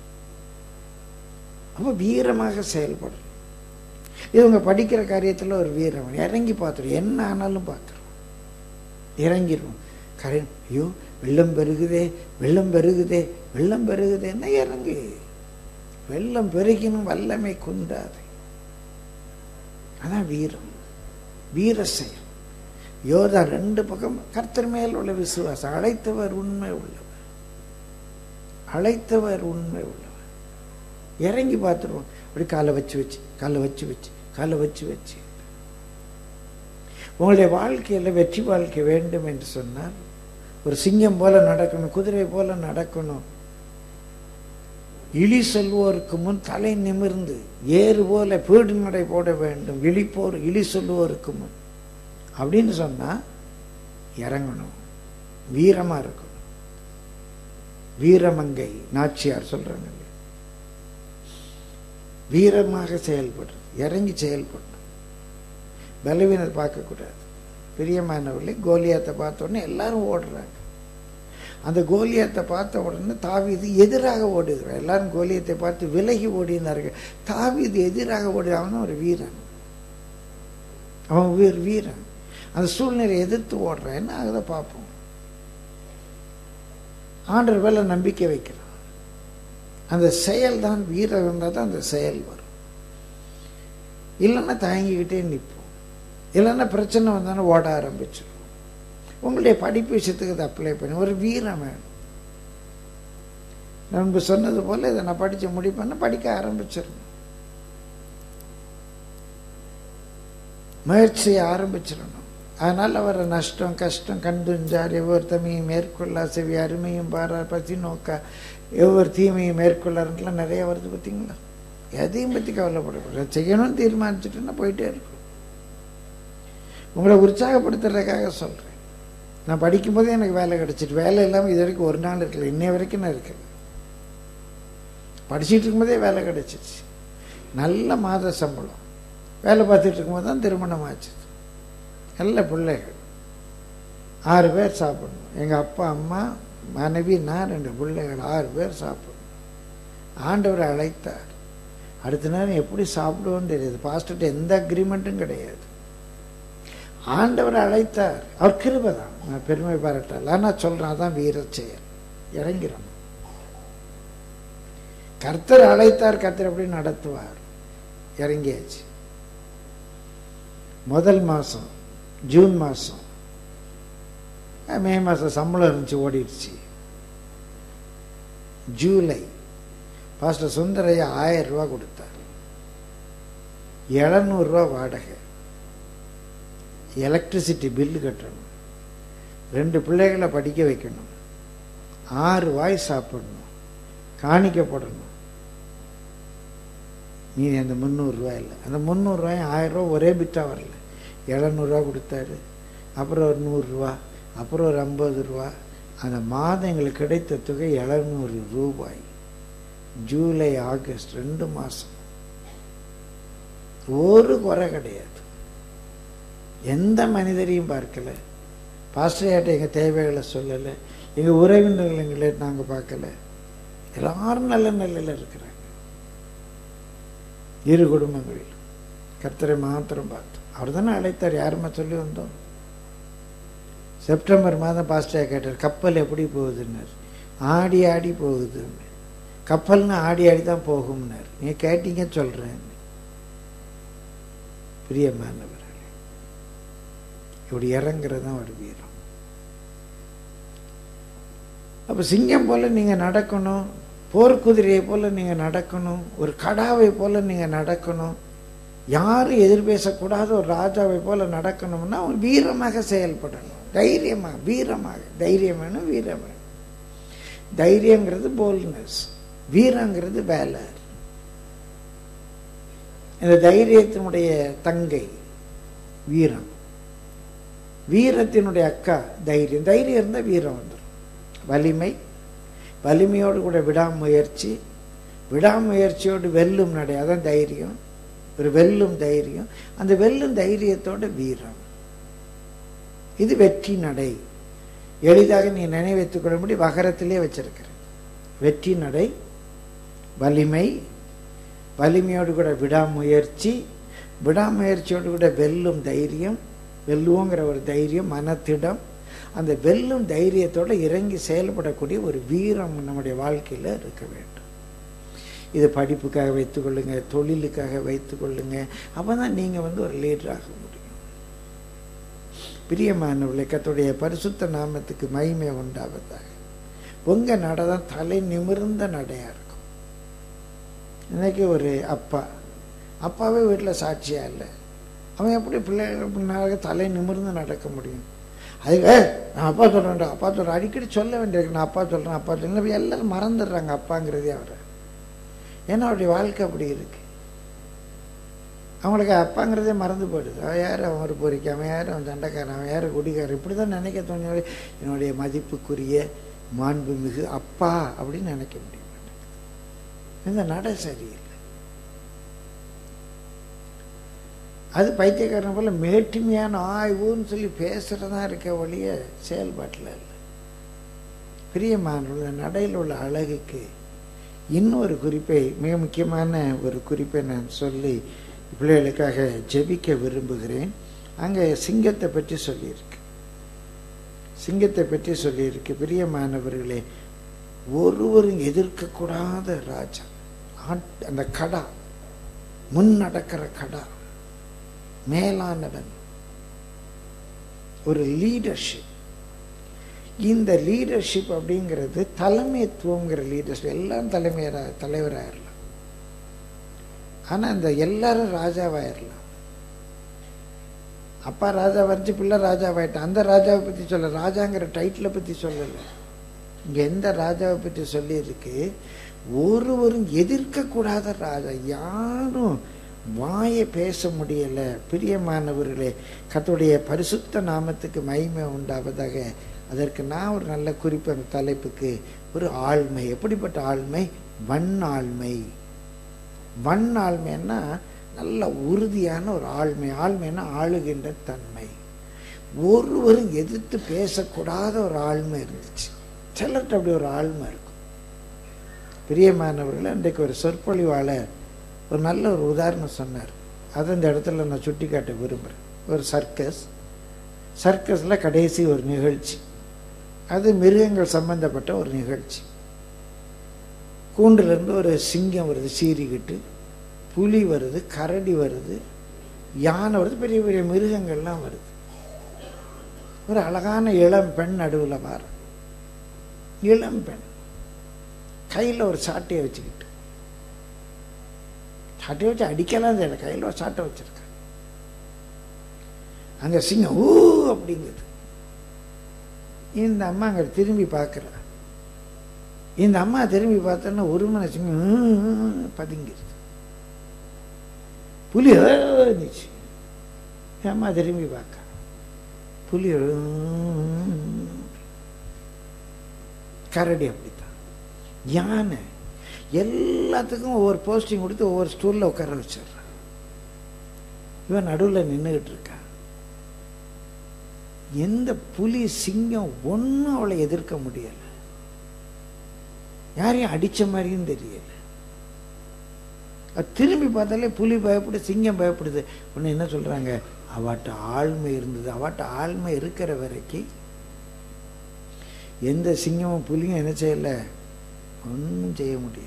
அப்போ வீரமாக செயல்படணும் இவங்க படிக்கிற காரியத்தில் ஒரு வீரம் இறங்கி பார்த்துரும் என்ன ஆனாலும் பார்த்துரும் இறங்கிடும் கரை ஐயோ வெள்ளம் பெருகுதே வெள்ளம் பெருகுதே வெள்ளம் பெருகுதேன்னா இறங்கு வெள்ளம் பெருகினும் வல்லமை குண்டாது அதான் வீரம் வீர செயல் யோதா ரெண்டு பக்கம் கர்த்தர் மேல் உள்ள விசுவாசம் அழைத்தவர் உண்மை உள்ளவர் அழைத்தவர் உண்மை உள்ளவர் இறங்கி பார்த்துருவோம் அப்படி காலை வச்சு வச்சு காலை வச்சு வச்சு காலை வச்சு வச்சு உங்களுடைய வாழ்க்கையில் வெற்றி வாழ்க்கை வேண்டும் என்று சொன்னால் ஒரு சிங்கம் போல நடக்கணும் குதிரை போல நடக்கணும் இழி சொல்வோருக்கு முன் தலை நிமிர்ந்து ஏறு போல பீடு நடை போட வேண்டும் இழிப்போர் இழி சொல்லுவோருக்கு முன் அப்படின்னு சொன்னா இறங்கணும் வீரமா இருக்கணும் வீரமங்கை நாச்சியார் சொல்றாங்க இல்லையா? வீரமாக செயல்படுறது இறங்கி செயல்படணும் பலவீனத்தை பார்க்கக்கூடாது பிரியமானவர்களே கோலியாத்தை பார்த்த உடனே எல்லாரும் ஓடுறாங்க அந்த கோலியாத்தை பார்த்த உடனே தாவீது எதிராக ஓடுகிறான் எல்லாரும் கோலியத்தை பார்த்து விலகி ஓடினார்கள் தாவீது எதிராக ஓடி அவனும் ஒரு வீரன் அவன் ஒரு வீரன் அந்த சூழ்நிலையை எதிர்த்து ஓடுறான் என்ன ஆகுதோ பார்ப்போம் ஆண்டவர் மேல நம்பிக்கை வைக்கிறான் அந்த செயல் தான் வீரம் இருந்தால் தான் அந்த செயல் வரும் இல்லைன்னா தயங்கிக்கிட்டே நிற்போம் இல்லைன்னா பிரச்சனை வந்தாலும் ஓட ஆரம்பிச்சிடும் உங்களுடைய படிப்பு விஷயத்துக்கு இதை அப்ளை பண்ணி ஒரு வீரம் வேணும் நண்பு சொன்னது போல இதை நான் படித்து முடிப்பேன்னா படிக்க ஆரம்பிச்சிடணும் முயற்சியை ஆரம்பிச்சிடணும் அதனால் வர நஷ்டம் கஷ்டம் கண்டுஞ்சார் எவ்வொரு தமையும் மேற்கொள்ளா செவி அருமையும் பாரார் பசி நோக்கா எவ்வொரு தீமையும் மேற்கொள்ளாருலாம் நிறைய வருது பார்த்தீங்களா எதையும் பற்றி கவலைப்படக்கூடாது செய்யணும்னு தீர்மானிச்சுட்டுன்னா போயிட்டே இருக்கும் உங்களை உற்சாகப்படுத்துறதுக்காக சொல்கிறேன் நான் படிக்கும்போதே எனக்கு வேலை கிடைச்சிட்டு வேலை இல்லாமல் இது வரைக்கும் ஒரு நாள் இருக்கல இன்னைய வரைக்கும் நான் இருக்கேன் படிச்சுட்டு இருக்கும்போதே வேலை கிடைச்சிச்சு நல்ல மாத சம்பளம் வேலை பார்த்துட்டு இருக்கும்போது தான் திருமணம் ஆச்சு நல்ல பிள்ளைகள் ஆறு பேர் சாப்பிடணும் எங்கள் அப்பா அம்மா மனைவி நான் ரெண்டு பிள்ளைகள் ஆறு பேர் சாப்பிடணும் ஆண்டவர் அழைத்தார் அடுத்த நேரம் எப்படி சாப்பிடுவோன்னு தெரியாது பாஸ்டர்கிட்ட எந்த அக்ரிமெண்ட்டும் கிடையாது ஆண்டவர் அழைத்தார் அவர் கிருபை தான் நான் பெருமை பாராட்டல நான் சொல்றேன் அதான் வீர செயல் இறங்கிறோம் கர்த்தர் அழைத்தார் கர்த்தர் எப்படி நடத்துவார் இறங்கியாச்சு முதல் மாதம் ஜூன் மாதம் மே மாதம் சம்பளம் இருந்துச்சு ஓடிடுச்சு ஜூலை பாஸ்டர் சுந்தரையா ஆயிரம் ரூபா கொடுத்தார் எழுநூறுரூவா வாடகை எலக்ட்ரிசிட்டி பில்லு கட்டணும் ரெண்டு பிள்ளைகளை படிக்க வைக்கணும் ஆறு வாய் சாப்பிடணும் காணிக்க போடணும் மீதி அந்த முந்நூறுரூவா இல்லை அந்த முந்நூறுரூவாயும் ஆயிரம் ரூபா ஒரே பிட்டா வரல எழுநூறுவா கொடுத்தாரு அப்புறம் ஒரு நூறுரூவா அப்புறம் ஒரு ஐம்பது ரூபா அந்த மாதம் எங்களுக்கு கிடைத்த தொகை எழுநூறு ரூபாய் ஜூலை ஆகஸ்ட் ரெண்டு மாதம் ஒரு குறை கிடையாது எந்த மனிதரையும் பார்க்கல பாஸ்டர்கிட்ட எங்கள் தேவைகளை சொல்லலை எங்கள் உறவினர்களை நாங்கள் பார்க்கல எல்லாரும் நல்ல நிலையில் இருக்கிறாங்க இரு குடும்பங்களில் கர்த்தரை மாத்திரம் பார்த்தோம் அவர் தானே அழைத்தார் யாருமே சொல்லி வந்தோம் செப்டம்பர் மாதம் பாஸ்டர் கேட்டார் கப்பல் எப்படி போகுதுன்னார் ஆடி ஆடி போகுதுன்னு கப்பல்னா ஆடி ஆடி தான் போகும்னார் நீ கேட்டீங்க சொல்கிறேன் பிரியமானவர்களே இப்படி இறங்குறது தான் ஒரு வீரம் அப்போ சிங்கம் போல நீங்கள் நடக்கணும் போர்க்குதிரையை போல நீங்கள் நடக்கணும் ஒரு கடாவை போல நீங்கள் நடக்கணும் யாரும் எதிர்பேசக்கூடாத ஒரு ராஜாவை போல நடக்கணும்னா ஒரு வீரமாக செயல்படணும் தைரியமாக வீரமாக தைரியம் வேணும் வீரம் வேணும் தைரியங்கிறது போல்னஸ் வீரங்கிறது வேலை இந்த தைரியத்தினுடைய தங்கை வீரம் வீரத்தினுடைய அக்கா தைரியம் தைரியம் இருந்தால் வீரம் வந்துடும் வலிமை வலிமையோடு கூட விடாமுயற்சி விடாமுயற்சியோடு வெல்லும் நடை அதான் தைரியம் ஒரு வெல்லும் தைரியம் அந்த வெல்லும் தைரியத்தோட வீரம் இது வெற்றி நடை எளிதாக நீ நினைவைத்துக் கொள்ளும்படி வகரத்திலே வச்சிருக்கிறேன் வெற்றி நடை வலிமை வலிமையோடு கூட விடாமுயற்சி விடாமுயற்சியோடு கூட வெல்லும் தைரியம் வெல்லுவோங்கிற ஒரு தைரியம் மனத்திடம் அந்த வெல்லும் தைரியத்தோடு இறங்கி செயல்படக்கூடிய ஒரு வீரம் நம்முடைய வாழ்க்கையில் இருக்க வேண்டும் இது படிப்புக்காக வைத்துக்கொள்ளுங்க தொழிலுக்காக வைத்துக்கொள்ளுங்க அப்போ தான் நீங்கள் வந்து ஒரு லீடராக முடியும் பிரியமானவர்களை கத்துடைய பரிசுத்த நாமத்துக்கு மகிமை உண்டாவதாக உங்க நடை தான் தலை நிமிர்ந்த நடையா இருக்கும் இன்னைக்கு ஒரு அப்பா அப்பாவே வீட்டில் சாட்சியா இல்லை அவன் எப்படி பிள்ளைகள் முன்னாக தலை நிமிர்ந்து நடக்க முடியும் அது "ஏய், நான் அப்பா சொல்கிறேன்டா அப்பா சொல்கிறேன் அடிக்கடி சொல்ல வேண்டியிருக்கு நான் அப்பா சொல்கிறேன் அப்பா சொல்கிறேன் எல்லாரும் மறந்துடுறாங்க அப்பாங்கிறதே அவரை ஏன்னா அவருடைய வாழ்க்கை அப்படி இருக்கு அவங்களுக்கு அப்பாங்கிறதே மறந்து போயிடுது அவன் யார் அவன் ஒரு பொறிக்க அவன் யார் அவன் சண்டைக்காரன் அவன் யார் குடிக்காரன் இப்படி தான் நினைக்க தோணி என்னுடைய மதிப்புக்குரிய மாண்புமிகு அப்பா அப்படின்னு நினைக்க முடிய மாட்டேங்குது இந்த நடை சரியில்லை அது பைத்தியக்காரன் போல மேட்டுமையான ஆய்வுன்னு சொல்லி பேசுகிறதா இருக்க ஒழிய செயல்பாட்டில் இல்லை பிரியமான நடையில் உள்ள அழகுக்கு இன்னொரு குறிப்பை மிக முக்கியமான ஒரு குறிப்பை நான் சொல்லி பிள்ளைகளுக்காக ஜெபிக்க விரும்புகிறேன் அங்கே சிங்கத்தை பற்றி சொல்லியிருக்கு சிங்கத்தை பற்றி சொல்லியிருக்கு பிரியமானவர்களே ஒருவரும் எதிர்க்கக்கூடாத ராஜா ஆட்- அந்த கடா முன் நடக்கிற கடா மேலானவன் ஒரு லீடர்ஷிப் இந்த லீடர்ஷிப் அப்படிங்கிறது தலைமைத்துவங்கிற லீடர்ஷிப் எல்லாம் தலைமையரா தலைவராயிடலாம் ஆனால் இந்த எல்லாரும் ராஜாவாயிடலாம் அப்பா ராஜா வரைஞ்சு பிள்ளை ராஜாவாயிட்டான் அந்த ராஜாவை பற்றி சொல்ல ராஜாங்கிற டைட்டிலை பற்றி சொல்லலை இங்கே எந்த ராஜாவை பற்றி சொல்லியிருக்கு ஒருவரும் எதிர்க்கக்கூடாத ராஜா யாரும் வாயை பேச முடியலை பிரியமானவர்களே கர்த்தருடைய பரிசுத்த நாமத்துக்கு மகிமை உண்டாவதாக அதற்கு நான் ஒரு நல்ல குறிப்பு அந்த தலைப்புக்கு ஒரு ஆழ்மை எப்படிப்பட்ட ஆழ்மை வன் ஆழ்மை வன் ஆழ்மைன்னா நல்ல உறுதியான ஒரு ஆழ்மை ஆழ்மைன்னா ஆளுகின்ற தன்மை ஒருவரும் எதிர்த்து பேசக்கூடாத ஒரு ஆழ்மை இருந்துச்சு சிலர்கிட்ட அப்படி ஒரு ஆழ்மை இருக்கும் பிரியமானவர்கள் அன்றைக்கு ஒரு சொற்பொழிவாளர் ஒரு நல்ல ஒரு உதாரணம் சொன்னார் அதை இந்த இடத்துல நான் சுட்டி காட்ட விரும்புகிறேன் ஒரு சர்க்கஸ் சர்க்கஸில் கடைசி ஒரு நிகழ்ச்சி அது மிருகங்கள் சம்பந்தப்பட்ட ஒரு நிகழ்ச்சி கூண்டிலிருந்து ஒரு சிங்கம் வருது சீறிக்கிட்டு புலி வருது கரடி வருது யானை வருது பெரிய பெரிய மிருகங்கள்லாம் வருது ஒரு அழகான இளம் பெண் நடுவில் வார இளம் பெண் கையில் ஒரு சாட்டையை வச்சுக்கிட்டு சாட்டையை வச்சு அடிக்கலாம் தெரியல கையில் ஒரு சாட்டை வச்சிருக்க அங்கே சிங்கம் ஊ அப்படிங்குது இந்த அம்மா அங்கே திரும்பி பார்க்குறா இந்த அம்மா திரும்பி பார்த்தோன்னா ஒரு மணி சிங்கம் "ம்" பதுங்கிருது புலி "ஆ" இருந்துச்சு என் அம்மா திரும்பி பார்க்க புலி "உம்." கரடி அப்படித்தான் யானை எல்லாத்துக்கும் ஒவ்வொரு போஸ்டிங் கொடுத்து ஒவ்வொரு ஸ்டூலில் உட்கார வச்சிடுறான் இவன் நடுவில் நின்றுகிட்டு இருக்கான் எந்த புலி சிங்கம் ஒன்றும் அவளை எதிர்க்க முடியல யாரையும் அடிச்ச மாதிரியும் தெரியல அது திரும்பி பார்த்தாலே புலி பயப்படுது சிங்கம் பயப்படுது உடனே என்ன சொல்றாங்க அவாட்ட ஆழ்மை இருந்தது அவாட்ட ஆழ்மை இருக்கிற வரைக்கும் எந்த சிங்கமும் புலியும் என்ன செய்யல ஒன்றும் செய்ய முடியல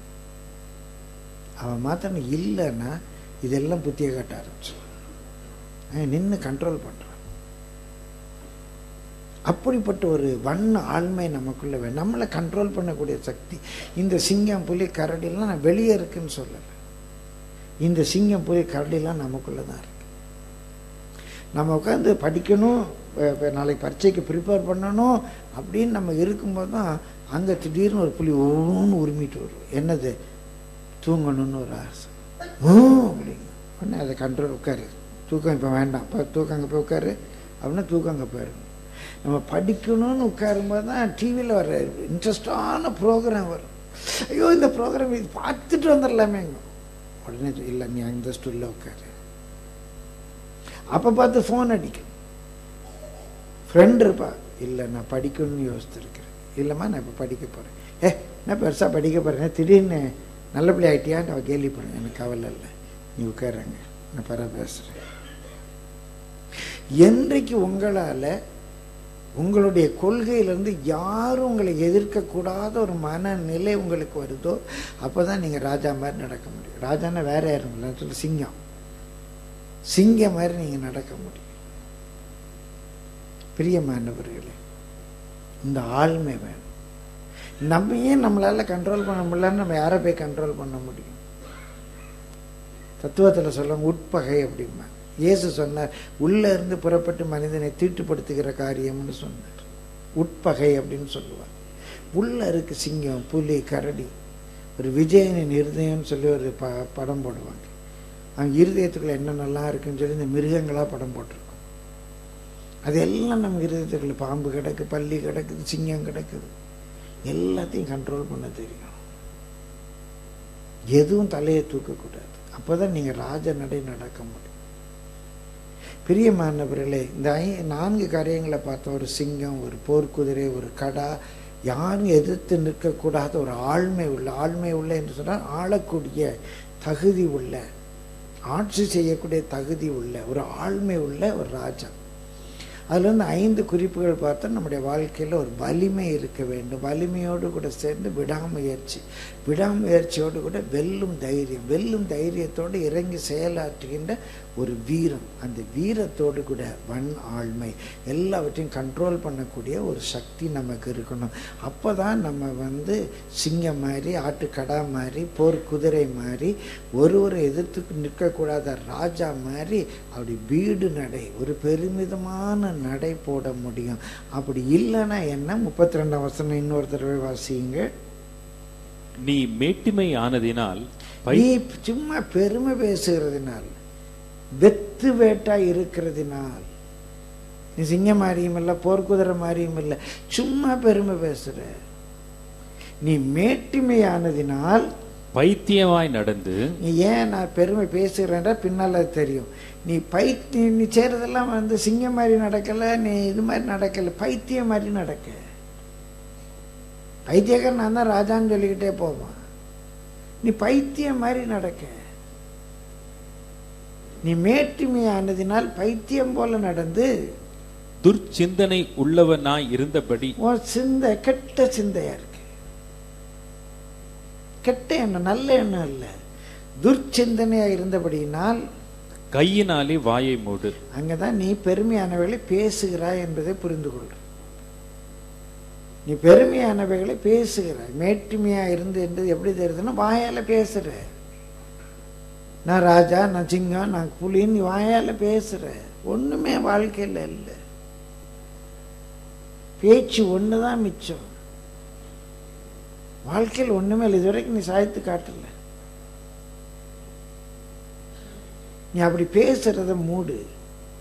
அவன் மாத்திரம் இல்லைன்னா இதெல்லாம் புத்திய காட்ட ஆரம்பிச்சு நின்று கண்ட்ரோல் பண்றான் அப்படிப்பட்ட ஒரு வண்ண ஆண்மை நமக்குள்ள வேணும் நம்மளை கண்ட்ரோல் பண்ணக்கூடிய சக்தி இந்த சிங்கம் புலி கரடிலாம் நான் வெளியே இருக்குன்னு சொல்லலை இந்த சிங்கம் புலி கரடிலாம் நமக்குள்ள தான் இருக்கு நம்ம உட்காந்து படிக்கணும் அஹ் இப்ப நாளைக்கு பரீட்சைக்கு ப்ரிப்பேர் பண்ணணும் அப்படின்னு நம்ம இருக்கும்போது தான் அங்கே திடீர்னு ஒரு புலி ஒன்று உரிமிட்டு வரும் என்னது தூங்கணும்னு ஒரு ஆசை ஹம் அப்படிங்க உடனே அதை கண்ட்ரோல் உட்காரு தூக்கம் இப்போ வேண்டாம் இப்போ தூக்கம் அங்கே போய் உட்காரு அப்படின்னா தூக்கம் அங்கே போயிடும் நம்ம படிக்கணும்னு உட்காரும்போது தான் டிவியில் வர இன்ட்ரெஸ்டான ப்ரோக்ராம் வரும் ஐயோ இந்த ப்ரோக்ராம் இது பார்த்துட்டு வந்துடலாமேங்க உடனே இல்லை நீ அந்த ஸ்டூலில் உட்காரு அப்போ பார்த்து ஃபோன் அடிக்கும் ஃப்ரெண்ட் இருப்பா இல்லை நான் படிக்கணும்னு யோசிச்சிருக்கிறேன் இல்லைம்மா நான் இப்போ படிக்க போகிறேன் ஏ நான் பெருசாக படிக்க போகிறேன் திடீர்னு நல்ல பிள்ளை ஆகிட்டியான்னு அவள் கேள்வி பண்ணேன் எனக்கு கவலை இல்லை நீ உட்காருங்க நான் பரவ பேசுகிறேன் என்றைக்கு உங்களால் உங்களுடைய கொள்கையிலிருந்து யாரும் உங்களை எதிர்க்கக்கூடாத ஒரு மனநிலை உங்களுக்கு வருதோ அப்போ தான் நீங்கள் ராஜா மாதிரி நடக்க முடியும் ராஜான்னா வேற யாரும் இல்லை சொல்லி சிங்கம் சிங்கம் மாதிரி நீங்கள் நடக்க முடியும் பிரியமானவர்களே இந்த ஆள்மை வேணும் நம்ம ஏன் நம்மளால கண்ட்ரோல் பண்ண முடியலன்னு நம்ம யாரை போய் கண்ட்ரோல் பண்ண முடியும் தத்துவத்தில் சொல்லுவாங்க உட்பகை அப்படிமா இயேசு சொன்னார் உள்ள இருந்து புறப்பட்டு மனிதனை தீட்டுப்படுத்துகிற காரியம்னு சொன்னார் உட்பகை அப்படின்னு சொல்லுவார் உள்ள இருக்கு சிங்கம் புலி கரடி ஒரு விஜயனின் இருதயம்னு சொல்லி ஒரு ப படம் போடுவாங்க அவன் இருதயத்துக்குள்ள என்ன நல்லா இருக்குன்னு சொல்லி இந்த மிருகங்களாக படம் போட்டிருக்கோம் அது எல்லாம் நம்ம இருதயத்துக்குள்ள பாம்பு கிடக்கு பள்ளி கிடக்குது சிங்கம் கிடக்குது எல்லாத்தையும் கண்ட்ரோல் பண்ண தெரியும் எதுவும் தலையை தூக்கக்கூடாது அப்போதான் நீங்கள் ராஜ நடை நடக்க முடியும் பிரியமானவர்களே இந்த ஐ நான்கு காரியங்களை பார்த்த ஒரு சிங்கம் ஒரு போர்க்குதிரை ஒரு கடா யாரும் எதிர்த்து நிற்கக்கூடாத ஒரு ஆழ்மை உள்ள ஆழ்மை உள்ள என்று சொன்னால் ஆளக்கூடிய தகுதி உள்ள ஆட்சி செய்யக்கூடிய தகுதி உள்ள ஒரு ஆழ்மை உள்ள ஒரு ராஜா அதுல இருந்து ஐந்து குறிப்புகள் பார்த்தா நம்முடைய வாழ்க்கையில் ஒரு வலிமை இருக்க வேண்டும் வலிமையோடு கூட சேர்ந்து விடாமுயற்சி விடாமுயற்சியோடு கூட வெல்லும் தைரியம் வெல்லும் தைரியத்தோடு இறங்கி செயலாற்றுகின்ற ஒரு வீரம் அந்த வீரத்தோடு கூட வன் ஆழ்மை எல்லாவற்றையும் கண்ட்ரோல் பண்ணக்கூடிய ஒரு சக்தி நமக்கு இருக்கணும் அப்போ தான் நம்ம வந்து சிங்கம் மாதிரி ஆட்டுக்கடா மாதிரி போர் குதிரை மாதிரி ஒருவரை எதிர்த்து நிற்கக்கூடாத ராஜா மாதிரி அப்படி வீடு நடை ஒரு பெருமிதமான நடை போட முடியும் அப்படி இல்லைன்னா என்ன முப்பத்தி ரெண்டாம் வசனம் இன்னொரு தடவை வாசிங்க நீ மேட்டிமை ஆனதினால் பை நீ சும்மா பெருமை பேசுகிறதுனால் வெத்து வேட்டா இருக்கிறதுனால் நீ சிங்கம் மாதிரியும் இல்லை போர்க்குதிரை மாதிரியும் இல்லை சும்மா பெருமை பேசுற நீ மேட்டிமையானதினால் பைத்தியமாய் நடந்து நீ ஏன் நான் பெருமை பேசுகிறேன்றா பின்னால் அது தெரியும் நீ பைத்தி நீ செய்கிறதெல்லாம் வந்து சிங்கம் மாதிரி நடக்கலை நீ இது மாதிரி நடக்கலை பைத்தியம் மாதிரி நடக்க பைத்தியக்காரன் நான் தான் ராஜான்னு சொல்லிக்கிட்டே போவான் நீ பைத்தியம் மாதிரி நடக்க நீ மேட்டுமையானதினால் பைத்தியம் போல நடந்து துர்ச்சிந்தனை உள்ளவனாய் இருந்தபடி உன் சிந்தை கெட்ட சிந்தையா இருக்கு கெட்ட எண்ணம் நல்ல எண்ணம் இல்லை துர்ச்சிந்தனையா இருந்தபடியினால் கையினாலே வாயை மூடு அங்கதான் நீ பெருமையானவைகளை பேசுகிறாய் என்பதை புரிந்து கொள் நீ பெருமையானவைகளை பேசுகிறாய் மேட்டுமையா இருந்து என்பது எப்படி தெரியுதுன்னா வாயால பேசுற நான் ராஜா நான் சிங்கம் நான் புலின்னு நீ வாயால பேசுற ஒண்ணுமே வாழ்க்கையில் இல்லை பேச்சு ஒண்ணுதான் மிச்சம் வாழ்க்கையில் ஒண்ணுமே இல்லை இதுவரைக்கும் நீ சாய்த்து காட்டல நீ அப்படி பேசுறத மூடு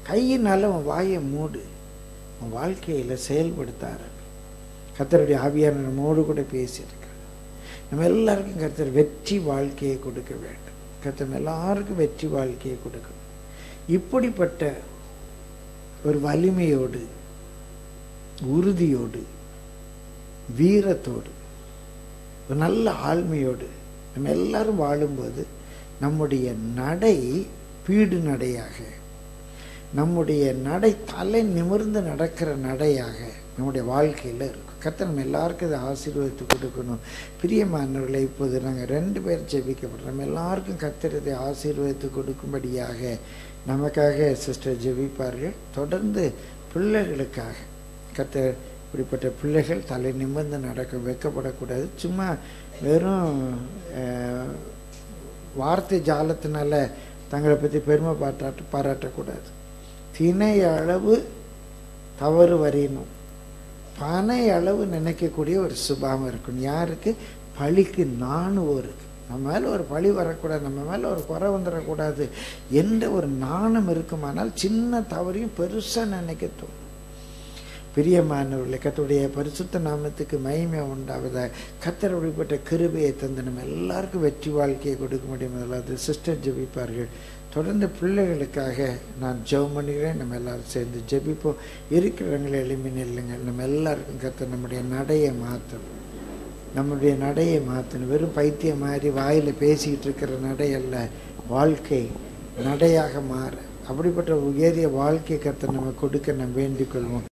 கையினால உன் வாயை மூடு உன் வாழ்க்கையில் செயல்படுத்த ஆரம்பி கர்த்தருடைய ஆவியான நம்மோடு கூட பேசியிருக்கார் நம்ம எல்லாருக்கும் கர்த்தர் வெற்றி வாழ்க்கையை கொடுக்க வேண்டும் கர்த்தர் நம்ம எல்லாருக்கும் வெற்றி வாழ்க்கையை கொடுக்கணும் இப்படிப்பட்ட ஒரு வலிமையோடு உறுதியோடு வீரத்தோடு ஒரு நல்ல ஆழ்மையோடு நம்ம எல்லாரும் வாழும்போது நம்முடைய நடை பீடு நடையாக நம்முடைய நடை தலை நிமிர்ந்து நடக்கிற நடையாக நம்முடைய வாழ்க்கையில் இருக்கும் கர்த்தர் நம்ம எல்லாருக்கும் இதை ஆசீர்வதித்து கொடுக்கணும் பிரியமானவர்களை இப்போது நாங்கள் ரெண்டு பேர் ஜெபிக்கப்படுறோம் நம்ம எல்லாருக்கும் கர்த்தர் இதை ஆசீர்வதித்து கொடுக்கும்படியாக நமக்காக சிஸ்டர் ஜெபிப்பார்கள் தொடர்ந்து பிள்ளைகளுக்காக கர்த்தர் இப்படிப்பட்ட பிள்ளைகள் தலை நிமிர்ந்து நடக்க வைக்கப்படக்கூடாது சும்மா வெறும் அஹ், வார்த்தை ஜாலத்தினால தங்களை பற்றி பெருமை பாராட்ட பாராட்டக்கூடாது தினை அளவு தவறு வரையணும் பனை அளவு நினைக்கக்கூடிய ஒரு சுபாவம் இருக்கணும் யாருக்கு பழிக்கு நாணுவோருக்கு நம்ம மேலே ஒரு பழி வரக்கூடாது நம்ம மேலே ஒரு குறை வந்துடக்கூடாது என்ற ஒரு நாணம் இருக்குமானால் சின்ன தவறையும் பெருசாக நினைக்க தோணும் பிரியமானவர்களே கர்த்தருடைய பரிசுத்த நாமத்துக்கு மகிமை உண்டாவதா கத்தர் அப்படிப்பட்ட கிருபையை தந்து நம்ம எல்லாருக்கும் வெற்றி வாழ்க்கையை கொடுக்க முடியும் முதலாவது சிஸ்டர் ஜெபிப்பார்கள் தொடர்ந்து பிள்ளைகளுக்காக நான் ஜெபம் பண்ணுகிறேன் நம்ம எல்லாரும் சேர்ந்து ஜெபிப்போம் இருக்கிறவங்களை எளிமை நில்லுங்க நம்ம எல்லாருக்கும் கத்த நம்முடைய நடையை மாற்றணும் நம்முடைய நடையை மாற்றணும் வெறும் பைத்தியம் மாதிரி வாயில் பேசிக்கிட்டு இருக்கிற நடை அல்ல வாழ்க்கை நடையாக மாற அப்படிப்பட்ட உயரிய வாழ்க்கை கத்தை நம்ம கொடுக்க நம்ம வேண்டிக் கொள்வோம்